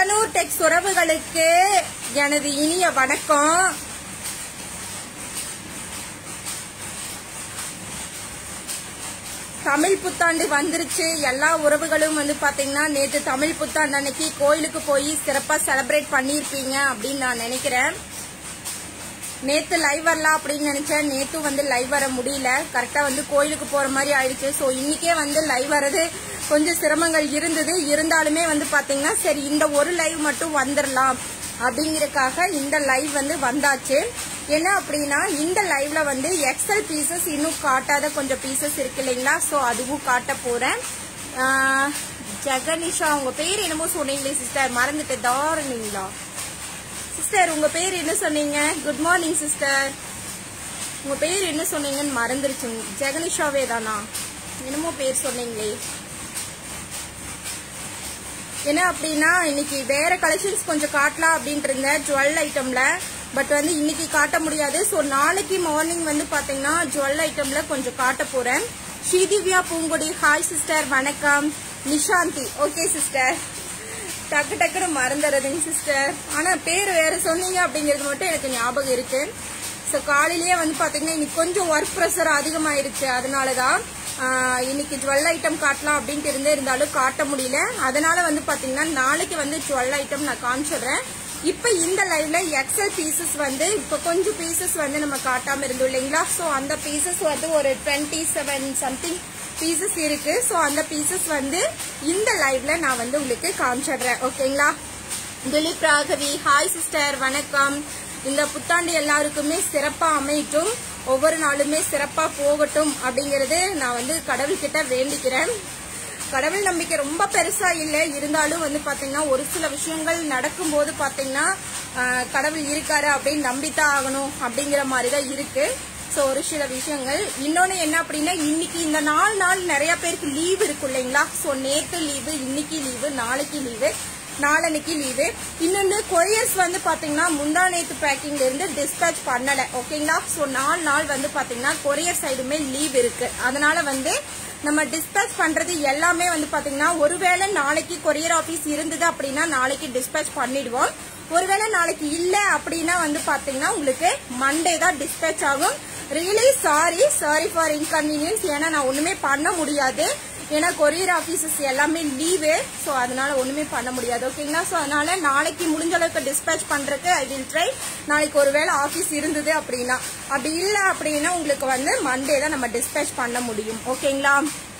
தக்கனூர் டெக்ஸ் உறவுகளுக்கு எனது இனிய வணக்கம் தமிழ் புத்தாண்டு வந்துருச்சு எல்லா உறவுகளும் வந்து பாத்தீங்கன்னா நேத்து தமிழ் புத்தாண்டு அன்னைக்கு கோயிலுக்கு போய் சிறப்பா செலிப்ரேட் பண்ணியிருப்பீங்க அப்படின்னு நான் நினைக்கிறேன் நேத்து லைவ் வரலாம் அப்படின்னு நினைச்சேன் நேத்தும் வந்து லைவ் வர முடியல கரெக்டா வந்து கோயிலுக்கு போற மாதிரி ஆயிடுச்சு ஸோ இன்னைக்கே வந்து லைவ் வர்றது கொஞ்சம் சிரமங்கள் இருந்தது இருந்தாலுமே வந்து பாத்தீங்கன்னா சரி இந்த ஒரு லைவ் மட்டும் வந்துடலாம் அப்படிங்கறதுக்காக இந்த லைவ் வந்து வந்தாச்சு என்ன அப்படின்னா இந்த லைவ்ல வந்து எக்ஸல் பீசஸ் இன்னும் காட்டாத கொஞ்சம் பீசஸ் இருக்கு இல்லைங்களா ஸோ அதுவும் காட்ட போறேன் ஆஹ், ஜெகனிஷா உங்க பேர் என்னமோ சொன்னீங்களே சிஸ்டர் மறந்துட்டு தாரணிங்களா சிஸ்டர் உங்க பேர் என்ன சொன்னீங்க குட் மார்னிங் சிஸ்டர் உங்க பேர் என்ன சொன்னீங்கன்னு மறந்துருச்சுங்க ஜெகனிஷாவே தானா என்னமோ பேர் சொன்னீங்களே என்ன அப்படின்னா இன்னைக்கு வேற கலெக்ஷன்ஸ் கொஞ்சம் காட்டலாம் அப்படின்ட்டு இருந்தேன் ஜுவல் ஐட்டம்ல பட் வந்து இன்னைக்கு காட்ட முடியாது ஸோ நாளைக்கு மார்னிங் வந்து பாத்தீங்கன்னா ஜுவல் ஐட்டம்ல கொஞ்சம் காட்ட போறேன் ஸ்ரீதிவ்யா பூங்குடி ஹாய் சிஸ்டர் வணக்கம் நிஷாந்தி ஓகே சிஸ்டர் டக்கு டக்குன்னு மறந்துடுறதுங்க சிஸ்டர் ஆனா பேர் வேற சொன்னீங்க அப்படிங்கிறது மட்டும் எனக்கு ஞாபகம் இருக்கு ஸோ காலையிலேயே வந்து பாத்தீங்கன்னா இன்னைக்கு கொஞ்சம் ஒர்க் ப்ரெஷர் அதிகமாயிருச்சு அதனாலதான் ஆஹ், இன்னைக்கு ஜுவல் ஐட்டம் காட்டலாம் அப்படின்ட்டு இருந்தே இருந்தாலும் காட்ட முடியல அதனால வந்து பாத்தீங்கன்னா நாளைக்கு வந்து ஜுவல் ஐட்டம் நான் காமிச்சிடுறேன் இப்ப இந்த லைவ்ல எக்ஸல் பீசஸ் வந்து இப்ப கொஞ்சம் பீசஸ் வந்து நம்ம காட்டாம இருந்தோம் இல்லைங்களா ஸோ அந்த பீசஸ் வந்து ஒரு டுவெண்ட்டி செவன் சம்திங் பீசஸ் இருக்கு ஸோ அந்த பீசஸ் வந்து இந்த லைவ்ல நான் வந்து உங்களுக்கு காமிச்சிடுறேன் ஓகேங்களா திலீப் ராகவி ஹாய் சிஸ்டர் வணக்கம் இந்த புத்தாண்டு எல்லாருக்குமே சிறப்பா அமையட்டும் ஒவ்வொரு நாளுமே சிறப்பா போகட்டும் அப்படிங்கறது நான் வந்து கடவுள்கிட்ட வேண்டிக்கிறேன் கடவுள் நம்பிக்கை ரொம்ப பெருசா இல்லை இருந்தாலும் வந்து பாத்தீங்கன்னா ஒரு சில விஷயங்கள் நடக்கும்போது பாத்தீங்கன்னா ஆஹ், கடவுள் இருக்காரு அப்படின்னு நம்பித்தான் ஆகணும் அப்படிங்கிற மாதிரி தான் இருக்கு ஸோ ஒரு சில விஷயங்கள் இன்னொன்று என்ன அப்படின்னா இன்னைக்கு இந்த நாலு நாள் நிறைய பேருக்கு லீவு இருக்கும் இல்லைங்களா ஸோ நேற்று லீவு இன்னைக்கு லீவு நாளைக்கு லீவு நாளன்னைக்கு லீவு இன்னொன்று கொரியர்ஸ் வந்து பாத்தீங்கன்னா முந்தா நேத்து பேக்கிங்ல இருந்து டிஸ்பேச் பண்ணல ஓகேங்களா ஸோ நாலு நாள் வந்து பாத்தீங்கன்னா கொரியர் சைடுமே லீவ் இருக்கு அதனால வந்து நம்ம டிஸ்பேச் பண்றது எல்லாமே வந்து பாத்தீங்கன்னா ஒருவேளை நாளைக்கு கொரியர் ஆபீஸ் இருந்தது அப்படின்னா நாளைக்கு டிஸ்பேச் பண்ணிடுவோம் ஒருவேளை நாளைக்கு இல்ல அப்படின்னா வந்து பாத்தீங்கன்னா உங்களுக்கு மண்டே தான் டிஸ்பேச் ஆகும் really sorry sorry for inconvenience ஏன்னா நான் ஒண்ணுமே பண்ண முடியாது ஏன்னா கொரியர் ஆபீசஸ் எல்லாமே லீவு ஸோ அதனால ஒண்ணுமே பண்ண முடியாது ஓகேங்களா ஸோ அதனால நாளைக்கு முடிஞ்ச அளவுக்கு டிஸ்பேச் பண்றதுக்கு ஐ வில் ட்ரை நாளைக்கு ஒருவேளை ஆபீஸ் இருந்தது அப்படின்னா அப்படி இல்லை அப்படின்னா உங்களுக்கு வந்து மண்டே தான் நம்ம டிஸ்பேச் பண்ண முடியும் ஓகேங்களா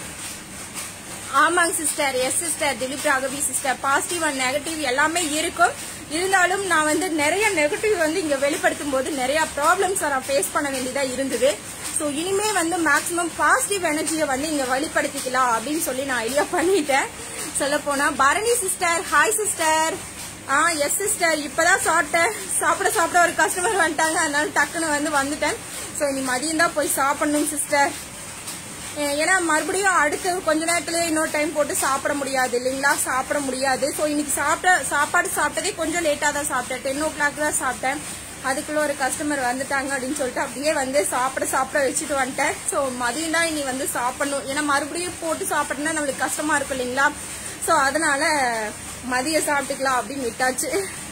ஆமாங்க sister yes sister Dilip Raghavi sister positive and negative எல்லாமே இருக்கும் இருந்தாலும் நான் வந்து நிறைய நெகட்டிவ் வந்து இங்க வெளிப்படுத்தும் போது நிறைய ப்ராப்ளம்ஸ் நான் ஃபேஸ் பண்ண வேண்டியதா இருந்தது ஸோ இனிமே வந்து மேக்ஸிமம் பாசிட்டிவ் எனர்ஜியை வந்து இங்க வெளிப்படுத்திக்கலாம் அப்படின்னு சொல்லி நான் ஐடியா பண்ணிட்டேன் சொல்ல போனா Bharani sister hi sister ah yes sister இப்பதான் சாப்பிட்டேன் சாப்பிட சாப்பிட ஒரு கஸ்டமர் வந்துட்டாங்க அதனால டக்குன்னு வந்து வந்துட்டேன் ஸோ இனி மதியம் தான் போய் சாப்பிடணும் சிஸ்டர் ஏ- ஏன்னா மறுபடியும் அடுத்து கொஞ்ச நேரத்துல இன்னொரு டைம் போட்டு சாப்பிட முடியாது இல்லைங்களா சாப்பிட முடியாது ஸோ இன்னைக்கு சாப்பிட்ட சாப்பாடு சாப்பிட்டதே கொஞ்சம் லேட்டாக தான் சாப்பிட்டேன் டென் ஓ கிளாக் தான் சாப்பிட்டேன் அதுக்குள்ள ஒரு கஸ்டமர் வந்துட்டாங்க அப்படின்னு சொல்லிட்டு அப்படியே வந்து சாப்பிட சாப்பிட வச்சுட்டு வந்துட்டேன் ஸோ மதியம் தான் இனி வந்து சாப்பிடணும் ஏன்னா மறுபடியும் போட்டு சாப்பிட்டோம்னா நம்மளுக்கு கஷ்டமா இருக்கும் இல்லைங்களா ஸோ அதனால மதியம் சாப்பிட்டுக்கலாம் அப்படின்னு விட்டாச்சு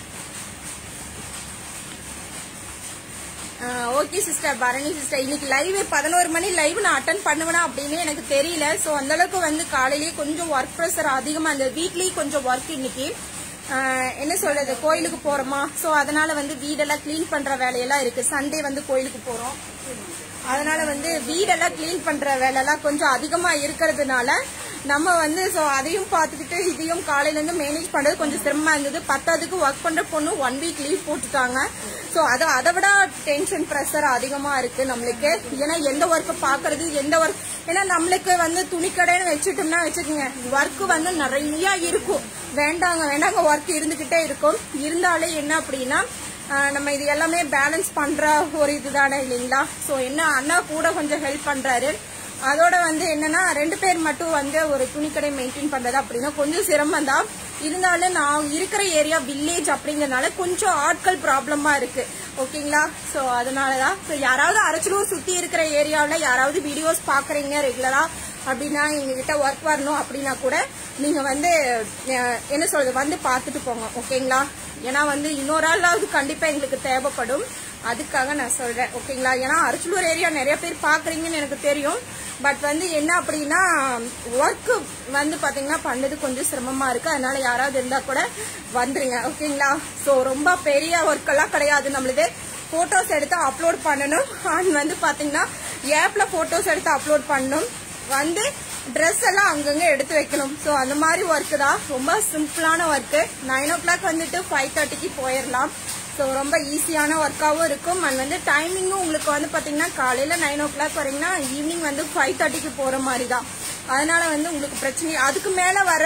ஓகே சிஸ்டர் பரணி சிஸ்டர் இன்னைக்கு லைவ் பதினோரு மணி லைவ் நான் அட்டன் பண்ணுவேனா அப்படின்னு எனக்கு தெரியல ஸோ அந்த அளவுக்கு வந்து காலையிலேயே கொஞ்சம் ஒர்க் ப்ரெஷர் அதிகமா இந்த வீட்லயும் கொஞ்சம் ஒர்க் இன்னைக்கு ஆஹ் என்ன சொல்றது கோயிலுக்கு போறோமா ஸோ அதனால வந்து வீடெல்லாம் க்ளீன் பண்ற வேலையெல்லாம் இருக்கு சண்டே வந்து கோயிலுக்கு போறோம் அதனால வந்து வீடெல்லாம் க்ளீன் பண்ற வேலையெல்லாம் கொஞ்சம் அதிகமா இருக்கிறதுனால நம்ம வந்து ஸோ அதையும் பார்த்துக்கிட்டு இதையும் காலையில இருந்து மேனேஜ் பண்றது கொஞ்சம் சிரமமா இருந்தது பத்தாவதுக்கு ஒர்க் பண்ற பொண்ணு ஒன் வீக் லீவ் போட்டுட்டாங்க ஸோ அது அதை விட டென்ஷன் ப்ரெஷர் அதிகமா இருக்கு நம்மளுக்கு ஏன்னா எந்த ஒர்க்கை பாக்குறது எந்த ஒர்க் ஏன்னா நம்மளுக்கு வந்து துணிக்கடைன்னு வச்சுட்டோம்னா வச்சுக்கோங்க ஒர்க் வந்து நிறைய இருக்கும் வேண்டாங்க வேண்டாங்க ஒர்க் இருந்துகிட்டே இருக்கும் இருந்தாலே என்ன அப்படின்னா ஆஹ் நம்ம இது எல்லாமே பேலன்ஸ் பண்ற ஒரு இதுதானே இல்லைங்களா ஸோ என்ன அண்ணா கூட கொஞ்சம் ஹெல்ப் பண்றாரு அதோட வந்து என்னன்னா ரெண்டு பேர் மட்டும் வந்து ஒரு துணிக்கடை மெயின்டைன் பண்றது அப்படின்னா கொஞ்சம் சிரமம் தான் இருந்தாலும் நான் இருக்கிற ஏரியா வில்லேஜ் அப்படிங்கறதுனால கொஞ்சம் ஆட்கள் ப்ராப்ளமா இருக்கு ஓகேங்களா ஸோ அதனாலதான் ஸோ யாராவது அரச்சலூர் சுத்தி இருக்கிற ஏரியாவில் யாராவது வீடியோஸ் பாக்குறீங்க ரெகுலரா அப்படின்னா எங்ககிட்ட ஒர்க் வரணும் அப்படின்னா கூட நீங்க வந்து அஹ், என்ன சொல்றது வந்து பார்த்துட்டு போங்க ஓகேங்களா ஏன்னா வந்து இன்னொரு ஆளாவது கண்டிப்பா எங்களுக்கு தேவைப்படும் அதுக்காக நான் சொல்றேன் ஓகேங்களா ஏன்னா அரிச்சலூர் ஏரியா நிறைய பேர் பாக்குறீங்கன்னு எனக்கு தெரியும் பட் வந்து என்ன அப்படின்னா ஒர்க் வந்து பாத்தீங்கன்னா பண்ணது கொஞ்சம் சிரமமா இருக்கு அதனால யாராவது இருந்தா கூட வந்துருங்க ஓகேங்களா சோ ரொம்ப பெரிய ஒர்க் எல்லாம் கிடையாது நம்மளுது போட்டோஸ் எடுத்து அப்லோட் பண்ணணும் அண்ட் வந்து பாத்தீங்கன்னா ஏப்ல போட்டோஸ் எடுத்து அப்லோட் பண்ணணும் வந்து ட்ரெஸ் எல்லாம் அங்கங்க எடுத்து வைக்கணும் ஸோ அந்த மாதிரி ஒர்க்கு தான் ரொம்ப சிம்பிளான ஒர்க்கு நைன் ஓ கிளாக் வந்துட்டு ஃபைவ் தேர்ட்டிக்கு போயிடலாம் ஸோ ரொம்ப ஈஸியான ஒர்க்காகவும் இருக்கும் அண்ட் வந்து டைமிங்கும் உங்களுக்கு வந்து பார்த்தீங்கன்னா காலையில் நைன் ஓ கிளாக் வரீங்கன்னா ஈவினிங் வந்து ஃபைவ் தேர்ட்டிக்கு போகிற மாதிரி தான் அதனால வந்து உங்களுக்கு பிரச்சனை அதுக்கு மேலே வர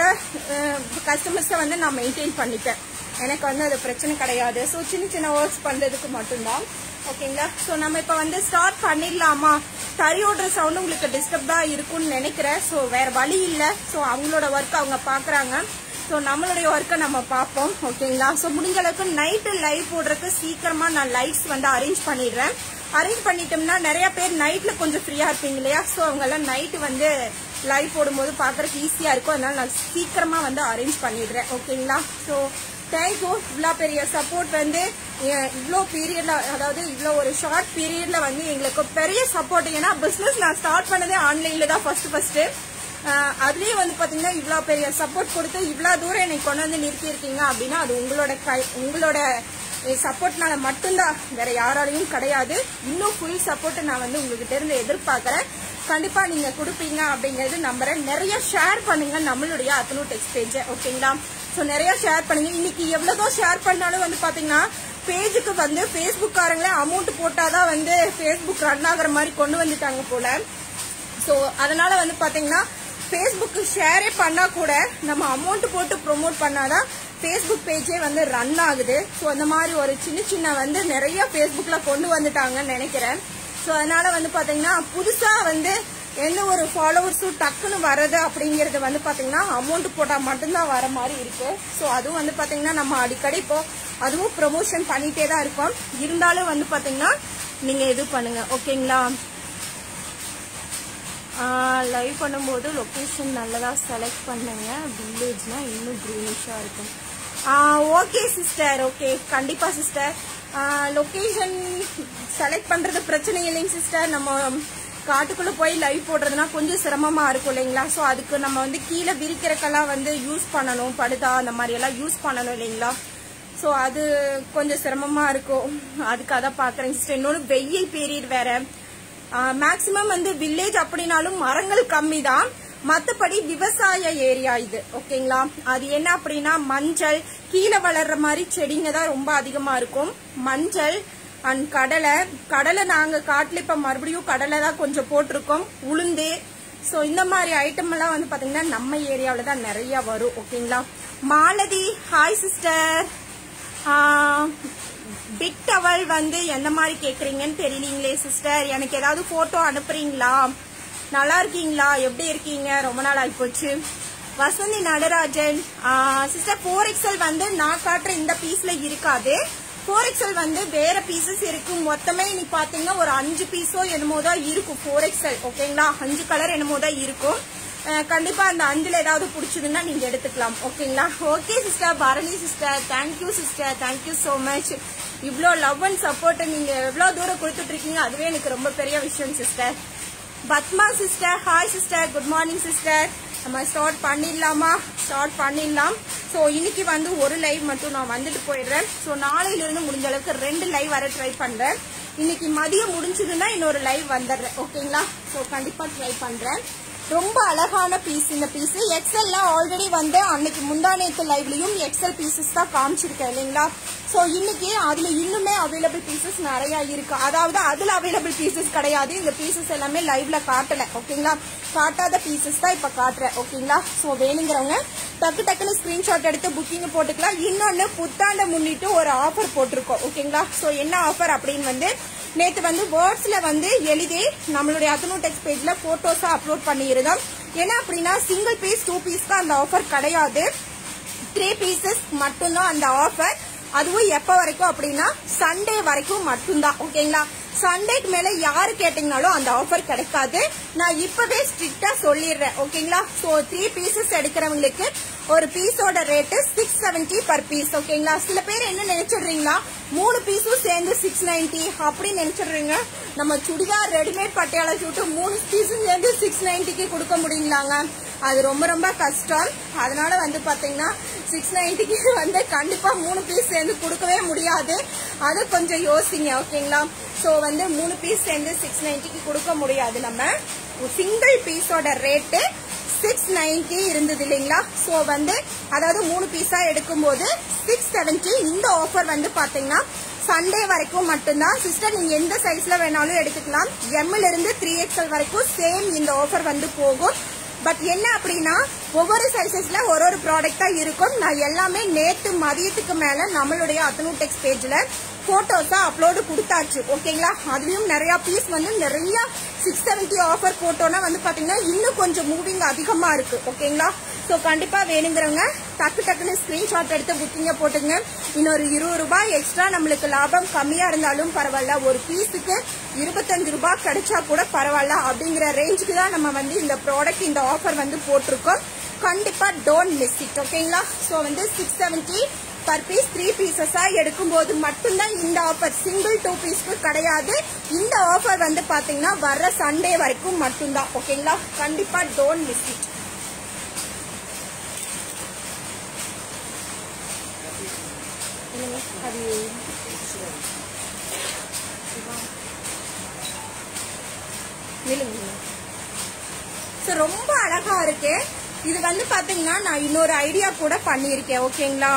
கஸ்டமர்ஸை வந்து நான் மெயின்டைன் பண்ணிப்பேன் எனக்கு வந்து அது பிரச்சனை கிடையாது ஸோ சின்ன சின்ன ஒர்க்ஸ் பண்ணுறதுக்கு மட்டும்தான் ஓகேங்களா ஸோ நம்ம இப்போ வந்து ஸ்டார்ட் பண்ணிடலாமா தறி ஓடுற சவுண்ட் உங்களுக்கு டிஸ்டர்ப்டா இருக்கும்னு நினைக்கிறேன் ஸோ வேற வழி இல்லை ஸோ அவங்களோட ஒர்க் அவங்க பார்க்குறாங்க ஸோ நம்மளுடைய ஒர்க்கை நம்ம பார்ப்போம் ஓகேங்களா ஸோ முடிஞ்ச அளவுக்கு நைட்டு லைவ் போடுறதுக்கு சீக்கிரமா நான் லைட்ஸ் வந்து அரேஞ்ச் பண்ணிடுறேன் அரேஞ்ச் பண்ணிட்டோம்னா நிறைய பேர் நைட்ல கொஞ்சம் ஃப்ரீயா இருப்பீங்க இல்லையா ஸோ அவங்க எல்லாம் நைட்டு வந்து லைவ் போடும்போது பார்க்கறதுக்கு ஈஸியா இருக்கும் அதனால நான் சீக்கிரமா வந்து அரேஞ்ச் பண்ணிடுறேன் ஓகேங்களா ஸோ தேங்க்யூ இவ்வளோ பெரிய சப்போர்ட் வந்து இவ்வளோ பீரியட்ல அதாவது இவ்வளோ ஒரு ஷார்ட் பீரியட்ல வந்து எங்களுக்கு பெரிய சப்போர்ட் ஏன்னா பிசினஸ் நான் ஸ்டார்ட் பண்ணதே ஆன்லைன்ல தான் ஃபர்ஸ்ட் ஃபர்ஸ்ட் அதுலயே வந்து பாத்தீங்கன்னா இவ்வளோ பெரிய சப்போர்ட் கொடுத்து இவ்வளோ தூரம் என்னை கொண்டு வந்து நிறுத்தி இருக்கீங்க அப்படின்னா அது உங்களோட கை உங்களோட சப்போர்ட்னால மட்டும்தான் வேற யாராலையும் கிடையாது இன்னும் ஃபுல் சப்போர்ட் நான் வந்து உங்ககிட்ட இருந்து எதிர்பார்க்கறேன் கண்டிப்பா நீங்க கொடுப்பீங்க அப்படிங்கறது நம்புறேன் நிறைய ஷேர் பண்ணுங்க நம்மளுடைய அத்தனூ டெக்ஸ்ட் பேஜ் ஓகேங்களா ஸோ நிறைய ஷேர் பண்ணுங்க இன்னைக்கு எவ்வளவுதான் ஷேர் பண்ணாலும் வந்து பாத்தீங்கன்னா பேஜுக்கு வந்து ஃபேஸ்புக் காரங்களே அமௌண்ட் போட்டாதான் வந்து ஃபேஸ்புக் ரன் ஆகுற மாதிரி கொண்டு வந்துட்டாங்க போல ஸோ அதனால வந்து பாத்தீங்கன்னா ஃபேஸ்புக்கு ஷேரே பண்ணா கூட நம்ம அமௌண்ட் போட்டு ப்ரோமோட் பண்ணாதான் ஃபேஸ்புக் பேஜே வந்து ரன் ஆகுது ஸோ அந்த மாதிரி ஒரு சின்ன சின்ன வந்து நிறைய ஃபேஸ்புக்ல கொண்டு வந்துட்டாங்கன்னு நினைக்கிறேன் ஸோ அதனால வந்து பாத்தீங்கன்னா புதுசா வந்து எந்த ஒரு ஃபாலோவர்ஸும் டக்குன்னு வர்றது அப்படிங்கிறது வந்து பாத்தீங்கன்னா அமௌண்ட் போட்டா மட்டும்தான் வர மாதிரி இருக்கு ஸோ அதுவும் வந்து பாத்தீங்கன்னா நம்ம அடிக்கடி இப்போ அதுவும் ப்ரொமோஷன் பண்ணிட்டே தான் இருக்கோம் இருந்தாலும் வந்து பாத்தீங்கன்னா நீங்க இது பண்ணுங்க ஓகேங்களா லைவ் பண்ணும்போது லொக்கேஷன் நல்லதா செலக்ட் பண்ணுங்க வில்லேஜ்னா இன்னும் க்ரீனிஷா இருக்கும் ஓகே சிஸ்டர் ஓகே கண்டிப்பா சிஸ்டர் லொக்கேஷன் செலக்ட் பண்றது பிரச்சனை இல்லைங்க சிஸ்டர் நம்ம காட்டுக்குள்ள போய் லைவ் போடுறதுனா கொஞ்சம் சிரமமா இருக்கும் இல்லைங்களா ஸோ அதுக்கு நம்ம வந்து கீழே விரிக்கிறக்கெல்லாம் வந்து யூஸ் பண்ணணும் படுதா அந்த மாதிரி எல்லாம் யூஸ் பண்ணணும் இல்லைங்களா ஸோ அது கொஞ்சம் சிரமமா இருக்கும் அதுக்காக தான் பாக்குறேன் சிஸ்டர் இன்னொன்று வெயில் பீரியட் வேற மேக்சிமம் வந்து வில்லேஜ் அப்படின்னாலும் மரங்கள் கம்மி தான் மத்தபடி விவசாய ஏரியா இது ஓகேங்களா அது என்ன அப்படின்னா மஞ்சள் கீழே வளர்ற மாதிரி செடிங்க தான் ரொம்ப அதிகமா இருக்கும் மஞ்சள் அண்ட் கடலை கடலை நாங்க காட்டுல இப்ப மறுபடியும் கடலை தான் கொஞ்சம் போட்டிருக்கோம் உளுந்து ஸோ இந்த மாதிரி ஐட்டம் எல்லாம் வந்து பாத்தீங்கன்னா நம்ம ஏரியாவில தான் நிறைய வரும் ஓகேங்களா Malathi hi sister big towel வந்து எந்த மாதிரி கேக்குறீங்கன்னு தெரியலீங்களே சிஸ்டர் எனக்கு ஏதாவது போட்டோ அனுப்புறீங்களா நல்லா இருக்கீங்களா எப்படி இருக்கீங்க ரொம்ப நாள் ஆயிப்போச்சு Vasanthi Natarajan sister four XL வந்து நான் காட்டுற இந்த பீஸ்ல இருக்காது ஃபோர் எக்ஸல் வந்து வேற பீசஸ் இருக்கு மொத்தமே நீ பாத்தீங்கன்னா ஒரு அஞ்சு பீஸோ என்னமோ தான் இருக்கும் ஃபோர் எக்ஸல் ஓகேங்களா அஞ்சு கலர் என்னமோ தான் இருக்கும் அஹ் கண்டிப்பா அந்த அஞ்சுல ஏதாவது பிடிச்சதுன்னா நீங்க எடுத்துக்கலாம் ஓகேங்களா okay sister Bharani sister thank you sister thank you so much இவ்வளோ லவ் அண்ட் சப்போர்ட் நீங்க எவ்வளவு தூரம் கொடுத்துட்டு இருக்கீங்க அதுவே எனக்கு ரொம்ப பெரிய விஷயம் sister Padma sister hi sister good morning sister நம்ம ஸ்டார்ட் பண்ணிடலாமா ஸ்டார்ட் பண்ணிடலாம் ஸோ இன்னைக்கு வந்து ஒரு லைவ் மட்டும் நான் வந்துட்டு போயிடுறேன் ஸோ நாளையிலிருந்து முடிஞ்ச அளவுக்கு ரெண்டு லைவ் வர ட்ரை பண்றேன் இன்னைக்கு மதியம் முடிஞ்சதுன்னா இன்னொரு லைவ் வந்துடுறேன் ஓகேங்களா ஸோ கண்டிப்பா ட்ரை பண்றேன் ரொம்ப அழகான பீஸ் இந்த பீஸ் எக்ஸல்ல ஆல்ரெடி வந்து அன்னைக்கு முந்தானேத்து லைவ்லயும் எக்ஸல் பீசஸ் தான் காமிச்சிருக்கேன் இல்லைங்களா ஸோ இன்னைக்கு அதுல இன்னுமே அவைலபிள் பீசஸ் நிறைய இருக்கு அதாவது அதுல அவைலபிள் பீசஸ் கிடையாது இந்த பீசஸ் எல்லாமே லைவ்ல காட்டல ஓகேங்களா காட்டாத பீசஸ் தான் இப்ப காட்டுறேன் ஓகேங்களா ஸோ வேணுங்கிறவங்க டக்கு டக்குன்னு ஸ்கிரீன்ஷாட் எடுத்து புக்கிங் போட்டுக்கலாம் இன்னொன்னு புத்தாண்டை முன்னிட்டு ஒரு ஆஃபர் போட்டிருக்கோம் ஓகேங்களா ஸோ என்ன ஆஃபர் அப்படின்னு வந்து நேத்து வந்து வேர்ட்ஸ்ல வந்து எழுதி நம்மளுடைய அத்தனூ டெக்ஸ்ட் பேஜ்ல போட்டோஸா அப்லோட் பண்ணியிருந்தோம் என்ன அப்படின்னா சிங்கிள் பீஸ் டூ பீஸ்க்கு அந்த ஆஃபர் கிடையாது த்ரீ பீசஸ் மட்டும்தான் அந்த ஆஃபர் அதுவும் எப்ப வரைக்கும் அப்படின்னா சண்டே வரைக்கும் மட்டும்தான் ஓகேங்களா சண்டேக்கு மேல யாரு கேட்டீங்கனாலும் அந்த ஆஃபர் கிடைக்காது நான் இப்பவே ஸ்ட்ரிக்டா சொல்லிடுறேன் ஓகேங்களா சோ த்ரீ பீசஸ் எடுக்கிறவங்களுக்கு ஒரு பீஸோட rate six seventy per piece ஓகேங்களா சில பேர் என்ன நினைச்சிடுறீங்களா மூணு பீஸும் சேர்ந்து சிக்ஸ் நைன்டி அப்படின்னு நினைச்சிடுறீங்க நம்ம சுடிதார் ரெடிமேட் பட்டியாலா சூட்டு மூணு பீஸும் சேர்ந்து சிக்ஸ் நைன்டிக்கு கொடுக்க முடியுங்களாங்க அது ரொம்ப ரொம்ப கஷ்டம் அதனால வந்து பாத்தீங்கன்னா சிக்ஸ் நைன்டிக்கு வந்து கண்டிப்பா மூணு பீஸ் சேர்ந்து கொடுக்கவே முடியாது அது கொஞ்சம் யோசிங்க ஓகேங்களா ஸோ வந்து மூணு பீஸ் சேர்ந்து சிக்ஸ் நைன்டிக்கு கொடுக்க முடியாது நம்ம சிங்கிள் பீஸோட ரேட்டு சிக்ஸ் நைன்டி இருந்தது இல்லைங்களா ஸோ வந்து அதாவது மூணு பீஸா எடுக்கும்போது சிக்ஸ் செவன்டி இந்த ஆஃபர் வந்து பாத்தீங்கன்னா சண்டே வரைக்கும் மட்டும்தான் சிஸ்டர் நீங்க எந்த சைஸ்ல வேணாலும் எடுத்துக்கலாம் எம்ல இருந்து த்ரீ எக்ஸ்எல் வரைக்கும் சேம் இந்த ஆஃபர் வந்து போகும் பட் என்ன அப்படின்னா ஒவ்வொரு சைசஸ்ல ஒரு ஒரு ப்ராடக்டா இருக்கும் நான் எல்லாமே நேத்து மதியத்துக்கு மேல நம்மளுடைய அத்தனூடெக்ஸ் பேஜ்ல போட்டோஸா அப்லோடு கொடுத்தாச்சு ஓகேங்களா அதுலயும் நிறைய பீஸ் வந்து நிறைய சிக்ஸ் செவன்டி ஆஃபர் போட்டோன்னா வந்து பாத்தீங்கன்னா இன்னும் கொஞ்சம் மூவிங் அதிகமா இருக்கு ஓகேங்களா ஸோ கண்டிப்பா வேணுங்கிறவங்க டக்கு டக்குன்னு ஸ்கிரீன்ஷாட் எடுத்து புக்கிங்க போட்டுங்க இன்னொரு இருபது ரூபாய் எக்ஸ்ட்ரா நம்மளுக்கு லாபம் கம்மியா இருந்தாலும் பரவாயில்ல ஒரு பீஸுக்கு இருபத்தஞ்சு ரூபாய் கிடைச்சா கூட பரவாயில்ல அப்படிங்கிற ரேஞ்சுக்கு தான் நம்ம வந்து இந்த ப்ராடக்ட் இந்த ஆஃபர் வந்து போட்டிருக்கோம் கண்டிப்பா டோன்ட் மிஸ் இட் ஓகேங்களா ஸோ வந்து six seventy per piece three பீசஸா எடுக்கும்போது மட்டும்தான் இந்த ஆஃபர் சிங்கிள் டூ பீஸ்க்கு கிடையாது இந்த ஆஃபர் வந்து பாத்தீங்கன்னா வர்ற சண்டே வரைக்கும் மட்டும்தான் ஓகேங்களா கண்டிப்பா டோன்ட் மிஸ் இட் அது நிலுங்க ஸோ ரொம்ப அழகா இருக்கு இது வந்து பாத்தீங்கன்னா நான் இன்னொரு ஐடியா கூட பண்ணியிருக்கேன் ஓகேங்களா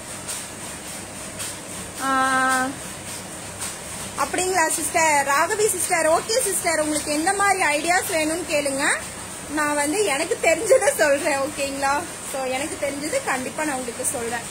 ஆஹ், அப்படிங்களா sister Raghavi sister okay sister உங்களுக்கு எந்த மாதிரி ஐடியாஸ் வேணும்னு கேளுங்க நான் வந்து எனக்கு தெரிஞ்சதை சொல்றேன் ஓகேங்களா ஸோ எனக்கு தெரிஞ்சது கண்டிப்பா நான் உங்களுக்கு சொல்றேன்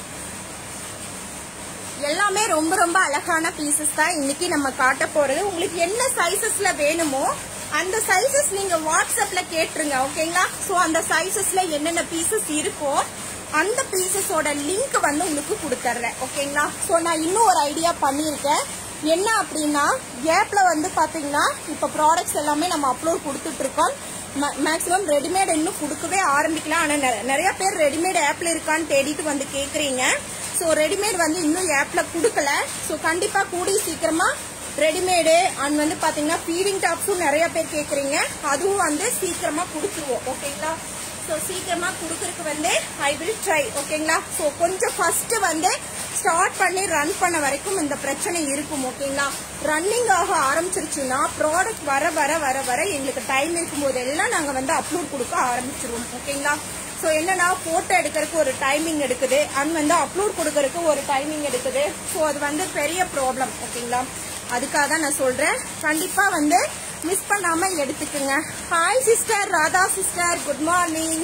எல்லாமே ரொம்ப ரொம்ப அழகான பீசஸ் தான் இன்னைக்கு நம்ம காட்ட போறது உங்களுக்கு என்ன சைசஸ்ல வேணுமோ அந்த சைசஸ் நீங்க வாட்ஸ்அப்ல கேட்டுருங்க ஓகேங்களா சோ அந்த சைசஸ்ல என்னென்ன பீசஸ் இருக்கோ அந்த பீசஸோட லிங்க் வந்து உங்களுக்கு கொடுத்துட்றேன் ஓகேங்களா சோ நான் இன்னும் ஒரு ஐடியா பண்ணியிருக்கேன் என்ன அப்படின்னா கேப்ல வந்து பாத்தீங்கன்னா இப்ப ப்ராடக்ட்ஸ் எல்லாமே நம்ம அப்லோட் கொடுத்துட்டு இருக்கோம் மேக்ஸிமம் ரெடிமேட் இன்னும் கொடுக்கவே ஆரம்பிக்கலாம் ஆனா நிறைய- நிறைய பேர் ரெடிமேட் ஆப்ல இருக்கான்னு தேடிட்டு வந்து கேக்குறீங்க ஸோ ரெடிமேட் வந்து இன்னும் ஆப்ல கொடுக்கல ஸோ கண்டிப்பா கூடி சீக்கிரமா ரெடிமேடு அண்ட் வந்து பாத்தீங்கன்னா ஃபீடிங் டாப்ஸும் நிறைய பேர் கேக்குறீங்க அதுவும் வந்து சீக்கிரமா கொடுத்துருவோம் ஓகேங்களா ஸோ சீக்கிரமா கொடுக்கறதுக்கு வந்து ஐ வில் ட்ரை ஓகேங்களா ஸோ கொஞ்சம் ஃபர்ஸ்ட் வந்து ஸ்டார்ட் பண்ணி ரன் பண்ண வரைக்கும் இந்த பிரச்சனை இருக்கும் ஓகேங்களா ரன்னிங் ஆக ஆரம்பிச்சிருச்சுன்னா ப்ராடக்ட் வர வர வர வர எங்களுக்கு டைம் இருக்கும்போது எல்லாம் நாங்கள் வந்து அப்லோட் கொடுக்க ஆரம்பிச்சிருவோம் ஓகேங்களா ஸோ என்னன்னா போட்டோ எடுக்கிறதுக்கு ஒரு டைமிங் எடுக்குது அண்ட் வந்து அப்லோட் கொடுக்கறதுக்கு ஒரு டைமிங் எடுக்குது ஸோ அது வந்து பெரிய ப்ராப்ளம் ஓகேங்களா அதுக்காக தான் நான் சொல்றேன் கண்டிப்பா வந்து மிஸ் பண்ணாம எடுத்துக்குங்க hi sister Radha sister good morning